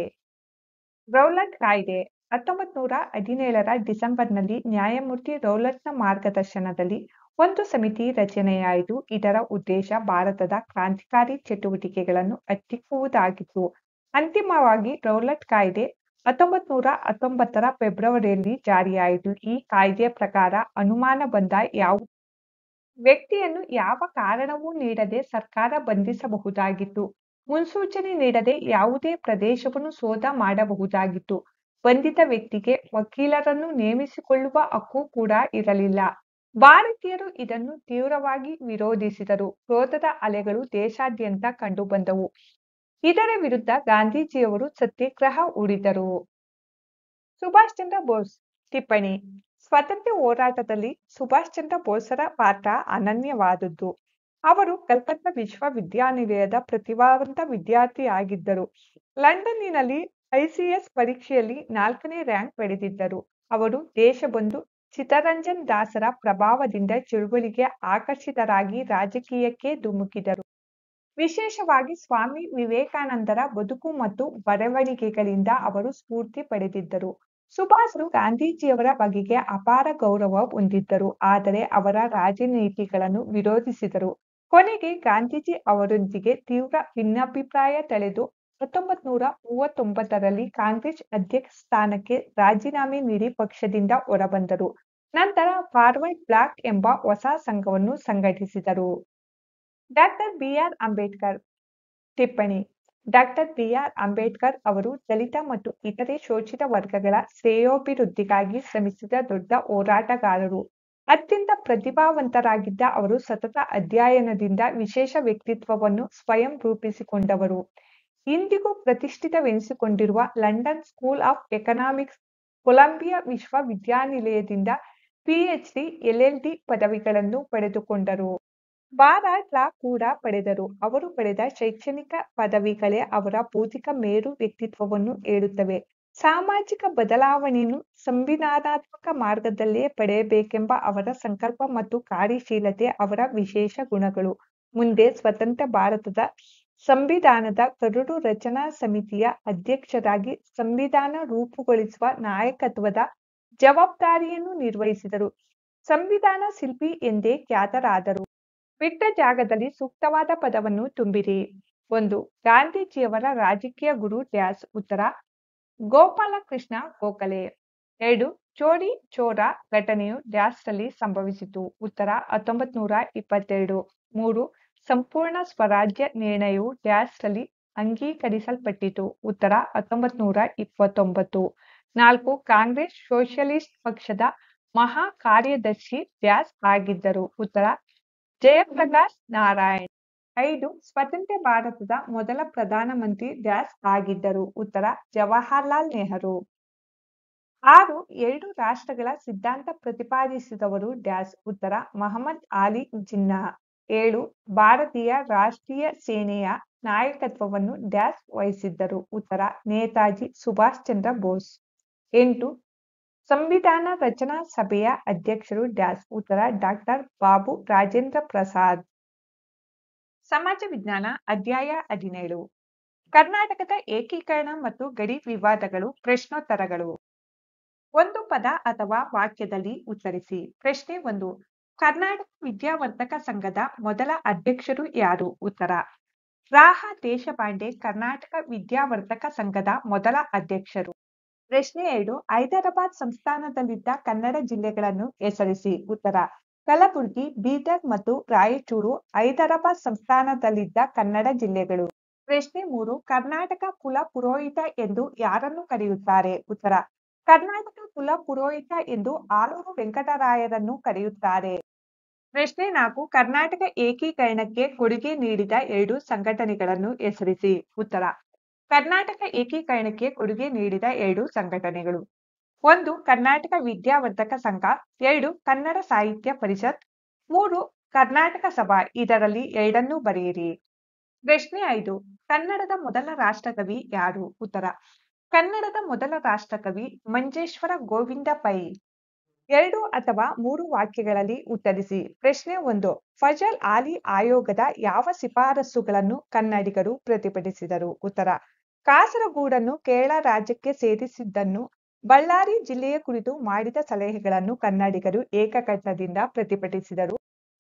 Speaker 1: ರೌಲಟ್ ಕಾಯ್ದೆ ಹತ್ತೊಂಬತ್ ನೂರ ಹದಿನೇಳರ ಡಿಸೆಂಬರ್ನಲ್ಲಿ ನ್ಯಾಯಮೂರ್ತಿ ರೌಲಟ್ನ ಮಾರ್ಗದರ್ಶನದಲ್ಲಿ ಒಂದು ಸಮಿತಿ ರಚನೆಯಾಯಿತು ಇದರ ಉದ್ದೇಶ ಭಾರತದ ಕ್ರಾಂತಿಕಾರಿ ಚಟುವಟಿಕೆಗಳನ್ನು ಹತ್ತಿಕ್ಕುವುದಾಗಿತ್ತು ಅಂತಿಮವಾಗಿ ರೌಲಟ್ ಕಾಯ್ದೆ ಹತ್ತೊಂಬತ್ ನೂರ ಹತ್ತೊಂಬತ್ತರ ಫೆಬ್ರವರಿಯಲ್ಲಿ ಜಾರಿಯಾಯಿತು ಈ ಕಾಯ್ದೆಯ ಪ್ರಕಾರ ಅನುಮಾನ ಬಂದ ಯಾವ ವ್ಯಕ್ತಿಯನ್ನು ಯಾವ ಕಾರಣವೂ ನೀಡದೆ ಸರ್ಕಾರ ಬಂಧಿಸಬಹುದಾಗಿತ್ತು ಮುನ್ಸೂಚನೆ ನೀಡದೆ ಯಾವುದೇ ಪ್ರದೇಶವನ್ನು ಶೋಧ ಮಾಡಬಹುದಾಗಿತ್ತು ಬಂಧಿತ ವ್ಯಕ್ತಿಗೆ ವಕೀಲರನ್ನು ನೇಮಿಸಿಕೊಳ್ಳುವ ಹಕ್ಕು ಕೂಡ ಇರಲಿಲ್ಲ ಭಾರತೀಯರು ಇದನ್ನು ತೀವ್ರವಾಗಿ ವಿರೋಧಿಸಿದರು ಕ್ರೋಧದ ಅಲೆಗಳು ದೇಶಾದ್ಯಂತ ಕಂಡುಬಂದವು ಇದರ ವಿರುದ್ಧ ಗಾಂಧೀಜಿಯವರು ಸತ್ಯಾಗ್ರಹ ಹೂಡಿದರು ಸುಭಾಷ್ ಚಂದ್ರ ಬೋಸ್ ಟಿಪ್ಪಣಿ ಸ್ವಾತಂತ್ರ್ಯ ಹೋರಾಟದಲ್ಲಿ ಸುಭಾಷ್ ಚಂದ್ರ ಬೋಸರ ಪಾತ್ರ ಅನನ್ಯವಾದದ್ದು ಅವರು ಕಲ್ಕತ್ತಾ ವಿಶ್ವವಿದ್ಯಾನಿಲಯದ ಪ್ರತಿಭಾವಂತ ವಿದ್ಯಾರ್ಥಿಯಾಗಿದ್ದರು ಲಂಡನ್ನಿನಲ್ಲಿ ಐಸಿಎಸ್ ಪರೀಕ್ಷೆಯಲ್ಲಿ ನಾಲ್ಕನೇ ರ್ಯಾಂಕ್ ಪಡೆದಿದ್ದರು ಅವರು ದೇಶಬಂಧು ಚಿತ್ತರಂಜನ್ ದಾಸರ ಪ್ರಭಾವದಿಂದ ಚಳುವಳಿಗೆ ಆಕರ್ಷಿತರಾಗಿ ರಾಜಕೀಯಕ್ಕೆ ಧುಮುಕಿದರು ವಿಶೇಷವಾಗಿ ಸ್ವಾಮಿ ವಿವೇಕಾನಂದರ ಬದುಕು ಮತ್ತು ಬರವಣಿಗೆಗಳಿಂದ ಅವರು ಸ್ಫೂರ್ತಿ ಪಡೆದಿದ್ದರು ಸುಭಾಷರು ಗಾಂಧೀಜಿಯವರ ಬಗೆಗೆ ಅಪಾರ ಗೌರವ ಹೊಂದಿದ್ದರು ಆದರೆ ಅವರ ರಾಜನೀತಿಗಳನ್ನು ವಿರೋಧಿಸಿದರು ಕೊನೆಗೆ ಗಾಂಧೀಜಿ ಅವರೊಂದಿಗೆ ತೀವ್ರ ಭಿನ್ನಾಭಿಪ್ರಾಯ ತಳೆದು ಹತ್ತೊಂಬತ್ ನೂರ ಮೂವತ್ತೊಂಬತ್ತರಲ್ಲಿ ಕಾಂಗ್ರೆಸ್ ಅಧ್ಯಕ್ಷ ಸ್ಥಾನಕ್ಕೆ ರಾಜೀನಾಮೆ ನೀಡಿ ಪಕ್ಷದಿಂದ ಹೊರಬಂದರು ನಂತರ ಫಾರ್ವರ್ಡ್ ಬ್ಲಾಕ್ ಎಂಬ ಹೊಸ ಸಂಘವನ್ನು ಸಂಘಟಿಸಿದರು ಡಾಕ್ಟರ್ ಬಿಆರ್ ಅಂಬೇಡ್ಕರ್ ಟಿಪ್ಪಣಿ ಡಾಕ್ಟರ್ ಬಿಆರ್ ಅಂಬೇಡ್ಕರ್ ಅವರು ದಲಿತ ಮತ್ತು ಇತರೆ ಶೋಷಿತ ವರ್ಗಗಳ ಶ್ರೇಯೋಭಿವೃದ್ಧಿಗಾಗಿ ಶ್ರಮಿಸಿದ ದೊಡ್ಡ ಹೋರಾಟಗಾರರು ಅತ್ಯಂತ ಪ್ರತಿಭಾವಂತರಾಗಿದ್ದ ಅವರು ಸತತ ಅಧ್ಯಯನದಿಂದ ವಿಶೇಷ ವ್ಯಕ್ತಿತ್ವವನ್ನು ಸ್ವಯಂ ರೂಪಿಸಿಕೊಂಡವರು ಇಂದಿಗೂ ಪ್ರತಿಷ್ಠಿತವೆನಿಸಿಕೊಂಡಿರುವ London school of economics Columbia ವಿಶ್ವವಿದ್ಯಾನಿಲಯದಿಂದ ಪಿಎಚ್ಡಿ ಎಲ್ಎಲ್ಡಿ ಪದವಿಗಳನ್ನು ಪಡೆದುಕೊಂಡರು ಬಾರಾಡ್ ಲಾ ಕೂಡ ಪಡೆದರು ಅವರು ಪಡೆದ ಶೈಕ್ಷಣಿಕ ಪದವಿಗಳೇ ಅವರ ಬೌದ್ಧಿಕ ಮೇರು ವ್ಯಕ್ತಿತ್ವವನ್ನು ಹೇಳುತ್ತವೆ ಸಾಮಾಜಿಕ ಬದಲಾವಣೆಯನ್ನು ಸಂವಿಧಾನಾತ್ಮಕ ಮಾರ್ಗದಲ್ಲೇ ಪಡೆಯಬೇಕೆಂಬ ಅವರ ಸಂಕಲ್ಪ ಮತ್ತು ಕಾರ್ಯಶೀಲತೆ ಅವರ ವಿಶೇಷ ಗುಣಗಳು ಮುಂದೆ ಸ್ವತಂತ್ರ ಭಾರತದ ಸಂವಿಧಾನದ ಕರಡು ರಚನಾ ಸಮಿತಿಯ ಅಧ್ಯಕ್ಷರಾಗಿ ಸಂವಿಧಾನ ರೂಪುಗೊಳಿಸುವ ನಾಯಕತ್ವದ ಜವಾಬ್ದಾರಿಯನ್ನು ನಿರ್ವಹಿಸಿದರು ಸಂವಿಧಾನ ಶಿಲ್ಪಿ ಎಂದೇ ಖ್ಯಾತರಾದರು ಬಿಟ್ಟ ಜಾಗದಲ್ಲಿ ಸೂಕ್ತವಾದ ಪದವನ್ನು ತುಂಬಿರಿ ಒಂದು ಗಾಂಧೀಜಿಯವರ ರಾಜಕೀಯ ಗುರು ಡ್ಯಾಸ್ ಉತ್ತರ ಗೋಪಾಲಕೃಷ್ಣ ಗೋಖಲೆ ಎರಡು ಚೋರಿ ಚೋರ ಘಟನೆಯು ಡ್ಯಾಸ್ನಲ್ಲಿ ಸಂಭವಿಸಿತು ಉತ್ತರ ಹತ್ತೊಂಬತ್ ನೂರ ಇಪ್ಪತ್ತೆರಡು ಮೂರು ಸಂಪೂರ್ಣ ಸ್ವರಾಜ್ಯ ನಿರ್ಣಯವು ಡ್ಯಾಸ್ನಲ್ಲಿ ಅಂಗೀಕರಿಸಲ್ಪಟ್ಟಿತು ಉತ್ತರ ಹತ್ತೊಂಬತ್ ನೂರ ಇಪ್ಪತ್ತೊಂಬತ್ತು ನಾಲ್ಕು ಕಾಂಗ್ರೆಸ್ ಸೋಷಿಯಲಿಸ್ಟ್ ಪಕ್ಷದ ಮಹಾ ಕಾರ್ಯದರ್ಶಿ ಡ್ಯಾಸ್ ಆಗಿದ್ದರು ಉತ್ತರ ಜಯಪ್ರಕಾಶ್ ನಾರಾಯಣ್ ಐದು ಸ್ವತಂತ್ರ ಭಾರತದ ಮೊದಲ ಪ್ರಧಾನಮಂತ್ರಿ ಡ್ಯಾಸ್ ಆಗಿದ್ದರು ಉತ್ತರ ಜವಾಹರ್ಲಾಲ್ ನೆಹರು ಆರು ಎರಡು ರಾಷ್ಟ್ರಗಳ ಸಿದ್ಧಾಂತ ಪ್ರತಿಪಾದಿಸಿದವರು ಡ್ಯಾಸ್ ಉತ್ತರ ಮಹಮ್ಮದ್ ಆಲಿ ಜಿನ್ನಾ ಏಳು ಭಾರತೀಯ ರಾಷ್ಟ್ರೀಯ ಸೇನೆಯ ನಾಯಕತ್ವವನ್ನು ಡ್ಯಾಸ್ ವಹಿಸಿದ್ದರು ಉತ್ತರ ನೇತಾಜಿ ಸುಭಾಷ್ ಚಂದ್ರ ಬೋಸ್ ಎಂಟು ಸಂವಿಧಾನ ರಚನಾ ಸಭೆಯ ಅಧ್ಯಕ್ಷರು ಡ್ಯಾಸ್ ಉತ್ತರ ಡಾಕ್ಟರ್ ಬಾಬು ರಾಜೇಂದ್ರ ಪ್ರಸಾದ್ ಸಮಾಜ ವಿಜ್ಞಾನ ಅಧ್ಯಾಯ ಹದಿನೇಳು ಕರ್ನಾಟಕದ ಏಕೀಕರಣ ಮತ್ತು ಗಡಿ ವಿವಾದಗಳು ಪ್ರಶ್ನೋತ್ತರಗಳು ಒಂದು ಪದ ಅಥವಾ ವಾಕ್ಯದಲ್ಲಿ ಉತ್ತರಿಸಿ ಪ್ರಶ್ನೆ ಒಂದು ಕರ್ನಾಟಕ ವಿದ್ಯಾವರ್ಧಕ ಸಂಘದ ಮೊದಲ ಅಧ್ಯಕ್ಷರು ಯಾರು ಉತ್ತರ ರಾಹ ದೇಶಪಾಂಡೆ ಕರ್ನಾಟಕ ವಿದ್ಯಾವರ್ಧಕ ಸಂಘದ ಮೊದಲ ಅಧ್ಯಕ್ಷರು ಪ್ರಶ್ನೆ ಎರಡು ಹೈದರಾಬಾದ್ ಸಂಸ್ಥಾನದಲ್ಲಿದ್ದ ಕನ್ನಡ ಜಿಲ್ಲೆಗಳನ್ನು ಹೆಸರಿಸಿ ಉತ್ತರ ಕಲಬುರಗಿ ಬೀದರ್ ಮತ್ತು ರಾಯಚೂರು ಹೈದರಾಬಾದ್ ಸಂಸ್ಥಾನದಲ್ಲಿದ್ದ ಕನ್ನಡ ಜಿಲ್ಲೆಗಳು ಪ್ರಶ್ನೆ ಮೂರು ಕರ್ನಾಟಕ ಕುಲ ಪುರೋಹಿತ ಎಂದು ಯಾರನ್ನು ಕರೆಯುತ್ತಾರೆ ಉತ್ತರ ಕರ್ನಾಟಕ ಕುಲ ಪುರೋಹಿತ ಎಂದು ಆಲೂರು ವೆಂಕಟರಾಯರನ್ನು ಕರೆಯುತ್ತಾರೆ ಪ್ರಶ್ನೆ ನಾಲ್ಕು ಕರ್ನಾಟಕ ಏಕೀಕರಣಕ್ಕೆ ಕೊಡುಗೆ ನೀಡಿದ ಎರಡು ಸಂಘಟನೆಗಳನ್ನು ಹೆಸರಿಸಿ ಉತ್ತರ ಕರ್ನಾಟಕ ಏಕೀಕರಣಕ್ಕೆ ಕೊಡುಗೆ ನೀಡಿದ ಎರಡು ಸಂಘಟನೆಗಳು ಒಂದು ಕರ್ನಾಟಕ ವಿದ್ಯಾವರ್ಧಕ ಸಂಘ ಎರಡು ಕನ್ನಡ ಸಾಹಿತ್ಯ ಪರಿಷತ್ ಮೂರು ಕರ್ನಾಟಕ ಸಭಾ ಇದರಲ್ಲಿ ಎರಡನ್ನೂ ಬರೆಯಿರಿ ಪ್ರಶ್ನೆ ಐದು ಕನ್ನಡದ ಮೊದಲ ರಾಷ್ಟ್ರಕವಿ ಯಾರು ಉತ್ತರ ಕನ್ನಡದ ಮೊದಲ ರಾಷ್ಟ್ರಕವಿ ಮಂಜೇಶ್ವರ ಗೋವಿಂದ ಪೈ ಎರಡು ಅಥವಾ ಮೂರು ವಾಕ್ಯಗಳಲ್ಲಿ ಉತ್ತರಿಸಿ ಪ್ರಶ್ನೆ ಒಂದು ಫಜಲ್ ಆಲಿ ಆಯೋಗದ ಯಾವ ಶಿಫಾರಸುಗಳನ್ನು ಕನ್ನಡಿಗರು ಪ್ರತಿಭಟಿಸಿದರು ಉತ್ತರ ಕಾಸರಗೂಡನ್ನು ಕೇರಳ ರಾಜ್ಯಕ್ಕೆ ಸೇರಿಸಿದ್ದನ್ನು ಬಳ್ಳಾರಿ ಜಿಲ್ಲೆಯ ಕುರಿತು ಮಾಡಿದ ಸಲಹೆಗಳನ್ನು ಕನ್ನಡಿಗರು ಏಕಕಂಠದಿಂದ ಪ್ರತಿಭಟಿಸಿದರು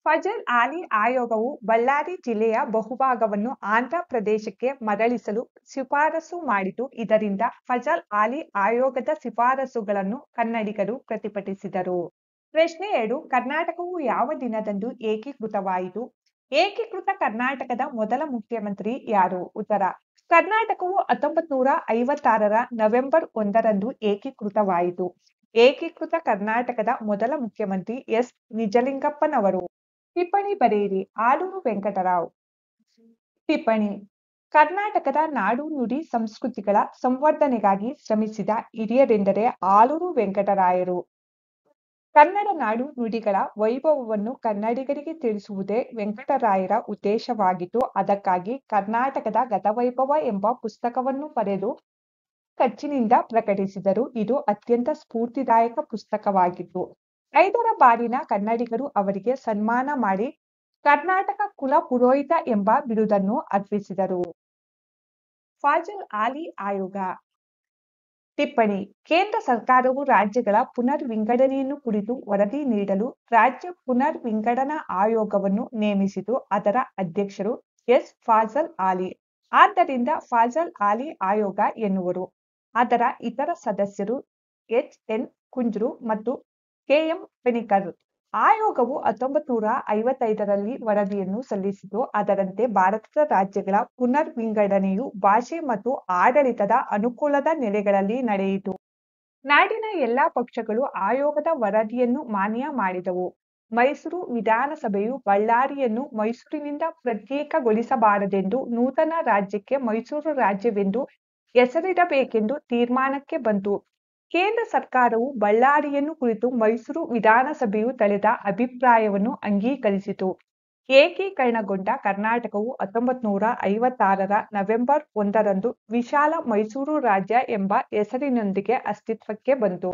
Speaker 1: ಫಜಲ್ ಆಲಿ ಆಯೋಗವು ಬಳ್ಳಾರಿ ಜಿಲ್ಲೆಯ ಬಹುಭಾಗವನ್ನು ಆಂಧ್ರ ಪ್ರದೇಶಕ್ಕೆ ಮರಳಿಸಲು ಶಿಫಾರಸು ಮಾಡಿತು ಇದರಿಂದ ಫಜಲ್ ಆಲಿ ಆಯೋಗದ ಶಿಫಾರಸುಗಳನ್ನು ಕನ್ನಡಿಗರು ಪ್ರತಿಭಟಿಸಿದರು ಪ್ರಶ್ನೆ ಎರಡು ಕರ್ನಾಟಕವು ಯಾವ ದಿನದಂದು ಏಕೀಕೃತವಾಯಿತು ಏಕೀಕೃತ ಕರ್ನಾಟಕದ ಮೊದಲ ಮುಖ್ಯಮಂತ್ರಿ ಯಾರು ಉತ್ತರ ಕರ್ನಾಟಕವು ಹತ್ತೊಂಬತ್ ನೂರ ಐವತ್ತಾರರ ನವೆಂಬರ್ ಒಂದರಂದು ಏಕೀಕೃತವಾಯಿತು ಏಕೀಕೃತ ಕರ್ನಾಟಕದ ಮೊದಲ ಮುಖ್ಯಮಂತ್ರಿ ಎಸ್ ನಿಜಲಿಂಗಪ್ಪನವರು ಟಿಪ್ಪಣಿ ಬರೆಯಿರಿ ಆಲೂರು ವೆಂಕಟರಾವ್ ಟಿಪ್ಪಣಿ ಕರ್ನಾಟಕದ ನಾಡು ನುಡಿ ಸಂಸ್ಕೃತಿಗಳ ಸಂವರ್ಧನೆಗಾಗಿ ಶ್ರಮಿಸಿದ ಹಿರಿಯರೆಂದರೆ ಆಲೂರು ವೆಂಕಟರಾಯರು ಕನ್ನಡ ನಾಡು ನುಡಿಗಳ ವೈಭವವನ್ನು ಕನ್ನಡಿಗರಿಗೆ ತಿಳಿಸುವುದೇ ವೆಂಕಟರಾಯರ ಉದ್ದೇಶವಾಗಿತ್ತು ಅದಕ್ಕಾಗಿ ಕರ್ನಾಟಕದ ಗತವೈಭವ ಎಂಬ ಪುಸ್ತಕವನ್ನು ಬರೆದು ಖರ್ಚಿನಿಂದ ಪ್ರಕಟಿಸಿದರು ಇದು ಅತ್ಯಂತ ಸ್ಫೂರ್ತಿದಾಯಕ ಪುಸ್ತಕವಾಗಿತ್ತು ಐದರ ಬಾರಿನ ಕನ್ನಡಿಗರು ಅವರಿಗೆ ಸನ್ಮಾನ ಮಾಡಿ ಕರ್ನಾಟಕ ಕುಲ ಪುರೋಹಿತ ಎಂಬ ಬಿರುದನ್ನು ಅರ್ಪಿಸಿದರು ಫಾಜಲ್ ಆಲಿ ಆಯೋಗ ಟಿಪ್ಪಣಿ ಕೇಂದ್ರ ಸರ್ಕಾರವು ರಾಜ್ಯಗಳ ಪುನರ್ ವಿಂಗಡಣೆಯನ್ನು ಕುರಿತು ವರದಿ ನೀಡಲು ರಾಜ್ಯ ಪುನರ್ ವಿಂಗಡನಾ ಆಯೋಗವನ್ನು ನೇಮಿಸಿತು ಅದರ ಅಧ್ಯಕ್ಷರು ಎಸ್ ಫಾಜಲ್ ಆಲಿ ಆದ್ದರಿಂದ ಫಾಜಲ್ ಆಲಿ ಆಯೋಗ ಎನ್ನುವರು ಅದರ ಇತರ ಸದಸ್ಯರು ಎಚ್ ಎನ್ ಕುಂಜ್ರು ಮತ್ತು ಕೆಎಂ ಪೆನಿಕರ್ ಆಯೋಗವು ಹತ್ತೊಂಬತ್ ನೂರ ಐವತ್ತೈದರಲ್ಲಿ ವರದಿಯನ್ನು ಸಲ್ಲಿಸಿತು ಅದರಂತೆ ಭಾರತದ ರಾಜ್ಯಗಳ ಪುನರ್ ವಿಂಗಡಣೆಯು ಭಾಷೆ ಮತ್ತು ಆಡಳಿತದ ಅನುಕೂಲದ ನೆಲೆಗಳಲ್ಲಿ ನಡೆಯಿತು ನಾಡಿನ ಎಲ್ಲಾ ಪಕ್ಷಗಳು ಆಯೋಗದ ವರದಿಯನ್ನು ಮಾನ್ಯ ಮಾಡಿದವು ಮೈಸೂರು ವಿಧಾನಸಭೆಯು ಬಳ್ಳಾರಿಯನ್ನು ಮೈಸೂರಿನಿಂದ ಪ್ರತ್ಯೇಕಗೊಳಿಸಬಾರದೆಂದು ನೂತನ ರಾಜ್ಯಕ್ಕೆ ಮೈಸೂರು ರಾಜ್ಯವೆಂದು ಹೆಸರಿಡಬೇಕೆಂದು ತೀರ್ಮಾನಕ್ಕೆ ಬಂತು ಕೇಂದ್ರ ಸರ್ಕಾರವು ಬಳ್ಳಾರಿಯನ್ನು ಕುರಿತು ಮೈಸೂರು ವಿಧಾನಸಭೆಯು ತಳೆದ ಅಭಿಪ್ರಾಯವನ್ನು ಅಂಗೀಕರಿಸಿತು ಏಕೀಕರಣಗೊಂಡ ಕರ್ನಾಟಕವು ಹತ್ತೊಂಬತ್ ನೂರ ಐವತ್ತಾರರ ನವೆಂಬರ್ ಒಂದರಂದು ವಿಶಾಲ ಮೈಸೂರು ರಾಜ್ಯ ಎಂಬ ಹೆಸರಿನೊಂದಿಗೆ ಅಸ್ತಿತ್ವಕ್ಕೆ ಬಂತು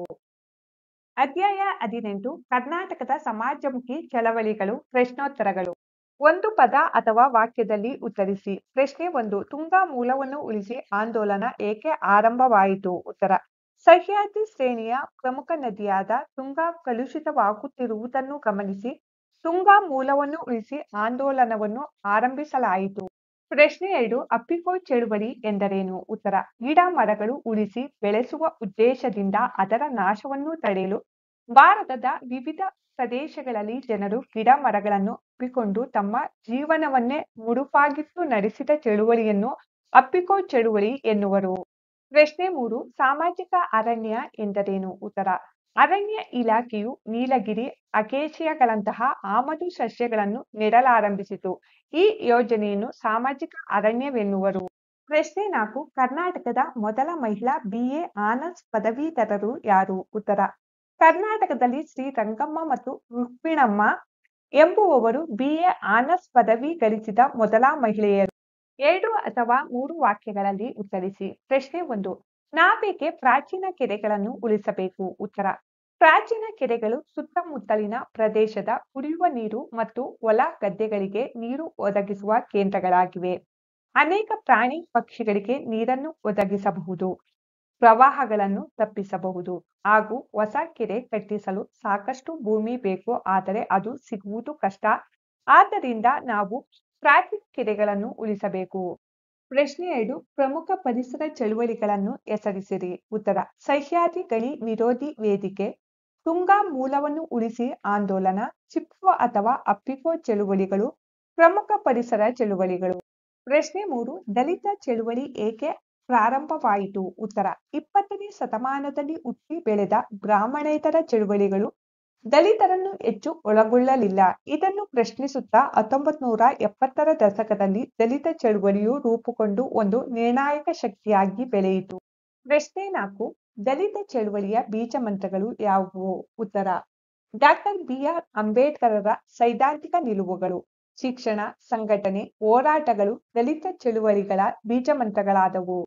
Speaker 1: ಅಧ್ಯಾಯ ಹದಿನೆಂಟು ಕರ್ನಾಟಕದ ಸಮಾಜಮುಖಿ ಚಳವಳಿಗಳು ಪ್ರಶ್ನೋತ್ತರಗಳು ಒಂದು ಪದ ಅಥವಾ ವಾಕ್ಯದಲ್ಲಿ ಉತ್ತರಿಸಿ ಪ್ರಶ್ನೆ ಒಂದು ತುಂಗಾ ಮೂಲವನ್ನು ಉಳಿಸಿ ಆಂದೋಲನ ಏಕೆ ಆರಂಭವಾಯಿತು ಉತ್ತರ ಸಹ್ಯಾದ್ರಿ ಶ್ರೇಣಿಯ ಪ್ರಮುಖ ನದಿಯಾದ ತುಂಗಾ ಕಲುಷಿತವಾಗುತ್ತಿರುವುದನ್ನು ಗಮನಿಸಿ ತುಂಗಾ ಮೂಲವನ್ನು ಉಳಿಸಿ ಆಂದೋಲನವನ್ನು ಆರಂಭಿಸಲಾಯಿತು ಪ್ರಶ್ನೆ ಎರಡು ಅಪ್ಪಿಕೋ ಚಳುವಳಿ ಎಂದರೇನು ಉತ್ತರ ಗಿಡ ಮರಗಳು ಉಳಿಸಿ ಬೆಳೆಸುವ ಉದ್ದೇಶದಿಂದ ಅದರ ನಾಶವನ್ನು ತಡೆಯಲು ಭಾರತದ ವಿವಿಧ ಪ್ರದೇಶಗಳಲ್ಲಿ ಜನರು ಗಿಡ ಮರಗಳನ್ನು ಒಪ್ಪಿಕೊಂಡು ತಮ್ಮ ಜೀವನವನ್ನೇ ಮುಡುಪಾಗಿಟ್ಟು ನಡೆಸಿದ ಚಳುವಳಿಯನ್ನು ಅಪ್ಪಿಕೋ ಚಳುವಳಿ ಎನ್ನುವರು ಪ್ರಶ್ನೆ ಮೂರು ಸಾಮಾಜಿಕ ಅರಣ್ಯ ಎಂದರೇನು ಉತ್ತರ ಅರಣ್ಯ ಇಲಾಖೆಯು ನೀಲಗಿರಿ ಅಕೇಶಿಯಗಳಂತಹ ಆಮದು ಸಸ್ಯಗಳನ್ನು ನೆಡಲಾರಂಭಿಸಿತು ಈ ಯೋಜನೆಯನ್ನು ಸಾಮಾಜಿಕ ಅರಣ್ಯವೆನ್ನುವರು ಪ್ರಶ್ನೆ ನಾಲ್ಕು ಕರ್ನಾಟಕದ ಮೊದಲ ಮಹಿಳಾ ಬಿಎ ಆನರ್ಸ್ ಪದವೀಧರರು ಯಾರು ಉತ್ತರ ಕರ್ನಾಟಕದಲ್ಲಿ ಶ್ರೀ ರಂಗಮ್ಮ ಮತ್ತು ರುಕ್ಮಿಣಮ್ಮ ಎಂಬುವವರು ಬಿಎ ಆನರ್ಸ್ ಪದವಿ ಗಳಿಸಿದ ಮೊದಲ ಮಹಿಳೆಯರು ಎರಡು ಅಥವಾ ಮೂರು ವಾಕ್ಯಗಳಲ್ಲಿ ಉತ್ತರಿಸಿ ಪ್ರಶ್ನೆ ಒಂದು ನಾವೇಕೆ ಪ್ರಾಚೀನ ಕೆರೆಗಳನ್ನು ಉಳಿಸಬೇಕು ಉತ್ತರ ಪ್ರಾಚೀನ ಕೆರೆಗಳು ಸುತ್ತಮುತ್ತಲಿನ ಪ್ರದೇಶದ ಕುಡಿಯುವ ನೀರು ಮತ್ತು ಹೊಲ ಗದ್ದೆಗಳಿಗೆ ನೀರು ಒದಗಿಸುವ ಕೇಂದ್ರಗಳಾಗಿವೆ ಅನೇಕ ಪ್ರಾಣಿ ಪಕ್ಷಿಗಳಿಗೆ ನೀರನ್ನು ಒದಗಿಸಬಹುದು ಪ್ರವಾಹಗಳನ್ನು ತಪ್ಪಿಸಬಹುದು ಹಾಗೂ ಹೊಸ ಕೆರೆ ಕಟ್ಟಿಸಲು ಸಾಕಷ್ಟು ಭೂಮಿ ಬೇಕು ಆದರೆ ಅದು ಸಿಗುವುದು ಕಷ್ಟ ಆದ್ದರಿಂದ ನಾವು ಪ್ರಾಚೀನ ಕೆರೆಗಳನ್ನು ಉಳಿಸಬೇಕು ಪ್ರಶ್ನೆ ಎರಡು ಪ್ರಮುಖ ಪರಿಸರ ಚಳುವಳಿಗಳನ್ನು ಹೆಸರಿಸಿರಿ ಉತ್ತರ ಸಹ್ಯಾದ್ರಿ ಗಣಿ ವಿರೋಧಿ ವೇದಿಕೆ ತುಂಗಾ ಮೂಲವನ್ನು ಉಳಿಸಿ ಆಂದೋಲನ ಚಿಪ್ಪು ಅಥವಾ ಅಪ್ಪಿಕೋ ಚಳುವಳಿಗಳು ಪ್ರಮುಖ ಪರಿಸರ ಚಳುವಳಿಗಳು ಪ್ರಶ್ನೆ ಮೂರು ದಲಿತ ಚಳುವಳಿ ಏಕೆ ಪ್ರಾರಂಭವಾಯಿತು ಉತ್ತರ ಇಪ್ಪತ್ತನೇ ಶತಮಾನದಲ್ಲಿ ಹುಟ್ಟಿ ಬೆಳೆದ ಬ್ರಾಹ್ಮಣೇತರ ಚಳುವಳಿಗಳು ದಲಿತರನ್ನು ಹೆಚ್ಚು ಒಳಗೊಳ್ಳಲಿಲ್ಲ ಇದನ್ನು ಪ್ರಶ್ನಿಸುತ್ತಾ ಹತ್ತೊಂಬತ್ ನೂರ ಎಪ್ಪತ್ತರ ದಶಕದಲ್ಲಿ ದಲಿತ ಚಳುವಳಿಯು ರೂಪುಗೊಂಡು ಒಂದು ನಿರ್ಣಾಯಕ ಶಕ್ತಿಯಾಗಿ ಬೆಳೆಯಿತು ಪ್ರಶ್ನೆ ನಾಲ್ಕು ದಲಿತ ಚಳುವಳಿಯ ಬೀಜ ಮಂತ್ರಗಳು ಯಾವುವು ಉತ್ತರ ಡಾಕ್ಟರ್ ಬಿಆರ್ ಅಂಬೇಡ್ಕರರ ಸೈದ್ಧಾಂತಿಕ ನಿಲುವುಗಳು ಶಿಕ್ಷಣ ಸಂಘಟನೆ ಹೋರಾಟಗಳು ದಲಿತ ಚಳುವಳಿಗಳ ಬೀಜ ಮಂತ್ರಗಳಾದವು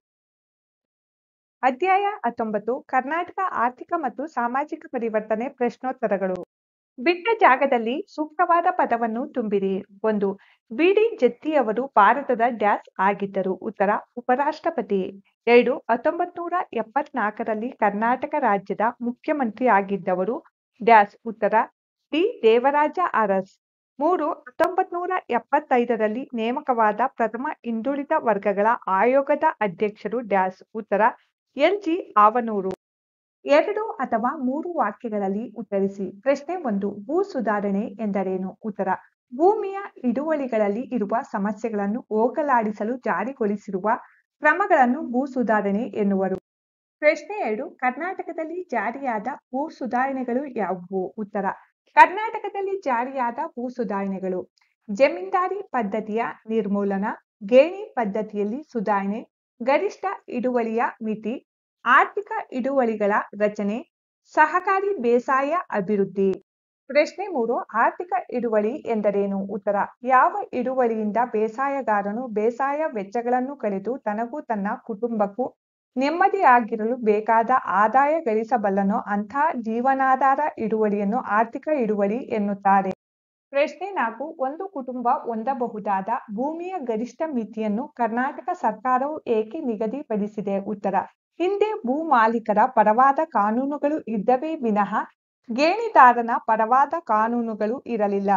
Speaker 1: ಅಧ್ಯಾಯ ಹತ್ತೊಂಬತ್ತು ಕರ್ನಾಟಕ ಆರ್ಥಿಕ ಮತ್ತು ಸಾಮಾಜಿಕ ಪರಿವರ್ತನೆ ಪ್ರಶ್ನೋತ್ತರಗಳು ಬಿಟ್ಟ ಜಾಗದಲ್ಲಿ ಸೂಕ್ತವಾದ ಪದವನ್ನು ತುಂಬಿರಿ ಒಂದು ಬಿಡಿ ಜತ್ತಿಯವರು ಭಾರತದ ಡ್ಯಾಸ್ ಆಗಿದ್ದರು ಉತ್ತರ ಉಪರಾಷ್ಟ್ರಪತಿ ಎರಡು ಹತ್ತೊಂಬತ್ ನೂರ ಎಪ್ಪತ್ನಾಲ್ಕರಲ್ಲಿ ಕರ್ನಾಟಕ ರಾಜ್ಯದ ಮುಖ್ಯಮಂತ್ರಿ ಆಗಿದ್ದವರು ಡ್ಯಾಸ್ ಉತ್ತರ ಡಿ ದೇವರಾಜ ಅರಸ್ ಮೂರು ಹತ್ತೊಂಬತ್ ನೂರ ಎಪ್ಪತ್ತೈದರಲ್ಲಿ ನೇಮಕವಾದ ಪ್ರಥಮ ಹಿಂದುಳಿದ ವರ್ಗಗಳ ಆಯೋಗದ ಅಧ್ಯಕ್ಷರು ಡ್ಯಾಸ್ ಉತ್ತರ ಎಲ್ ಜಿ ಆವನೂರು ಎರಡು ಅಥವಾ ಮೂರು ವಾಕ್ಯಗಳಲ್ಲಿ ಉತ್ತರಿಸಿ ಪ್ರಶ್ನೆ ಒಂದು ಭೂ ಸುಧಾರಣೆ ಎಂದರೇನು ಉತ್ತರ ಭೂಮಿಯ ಹಿಡುವಳಿಗಳಲ್ಲಿ ಇರುವ ಸಮಸ್ಯೆಗಳನ್ನು ಹೋಗಲಾಡಿಸಲು ಜಾರಿಗೊಳಿಸಿರುವ ಕ್ರಮಗಳನ್ನು ಭೂ ಸುಧಾರಣೆ ಎನ್ನುವರು ಪ್ರಶ್ನೆ ಎರಡು ಕರ್ನಾಟಕದಲ್ಲಿ ಜಾರಿಯಾದ ಭೂ ಸುಧಾರಣೆಗಳು ಯಾವುವು ಉತ್ತರ ಕರ್ನಾಟಕದಲ್ಲಿ ಜಾರಿಯಾದ ಭೂ ಸುಧಾರಣೆಗಳು ಜಮೀನ್ದಾರಿ ಪದ್ಧತಿಯ ನಿರ್ಮೂಲನ ಗೇಣಿ ಪದ್ಧತಿಯಲ್ಲಿ ಸುಧಾರಣೆ ಗರಿಷ್ಠ ಹಿಡುವಳಿಯ ಮಿತಿ ಆರ್ಥಿಕ ಹಿಡುವಳಿಗಳ ರಚನೆ ಸಹಕಾರಿ ಬೇಸಾಯ ಅಭಿವೃದ್ಧಿ ಪ್ರಶ್ನೆ ಮೂರು ಆರ್ಥಿಕ ಹಿಡುವಳಿ ಎಂದರೇನು ಉತ್ತರ ಯಾವ ಹಿಡುವಳಿಯಿಂದ ಬೇಸಾಯಗಾರನು ಬೇಸಾಯ ವೆಚ್ಚಗಳನ್ನು ಕಳೆದು ತನಗೂ ತನ್ನ ಕುಟುಂಬಕ್ಕೂ ನೆಮ್ಮದಿಯಾಗಿರಲು ಬೇಕಾದ ಆದಾಯ ಗಳಿಸಬಲ್ಲನೋ ಅಂಥ ಜೀವನಾಧಾರ ಹಿಡುವಳಿಯನ್ನು ಆರ್ಥಿಕ ಹಿಡುವಳಿ ಎನ್ನುತ್ತಾರೆ ಪ್ರಶ್ನೆ ನಾಲ್ಕು ಒಂದು ಕುಟುಂಬ ಹೊಂದಬಹುದಾದ ಭೂಮಿಯ ಗರಿಷ್ಠ ಮಿತಿಯನ್ನು ಕರ್ನಾಟಕ ಸರ್ಕಾರವು ಏಕೆ ನಿಗದಿಪಡಿಸಿದೆ ಉತ್ತರ ಹಿಂದೆ ಭೂ ಮಾಲೀಕರ ಪರವಾದ ಕಾನೂನುಗಳು ಇದ್ದವೇ ವಿನಃ ಗೇಣಿದಾರನ ಪರವಾದ ಕಾನೂನುಗಳು ಇರಲಿಲ್ಲ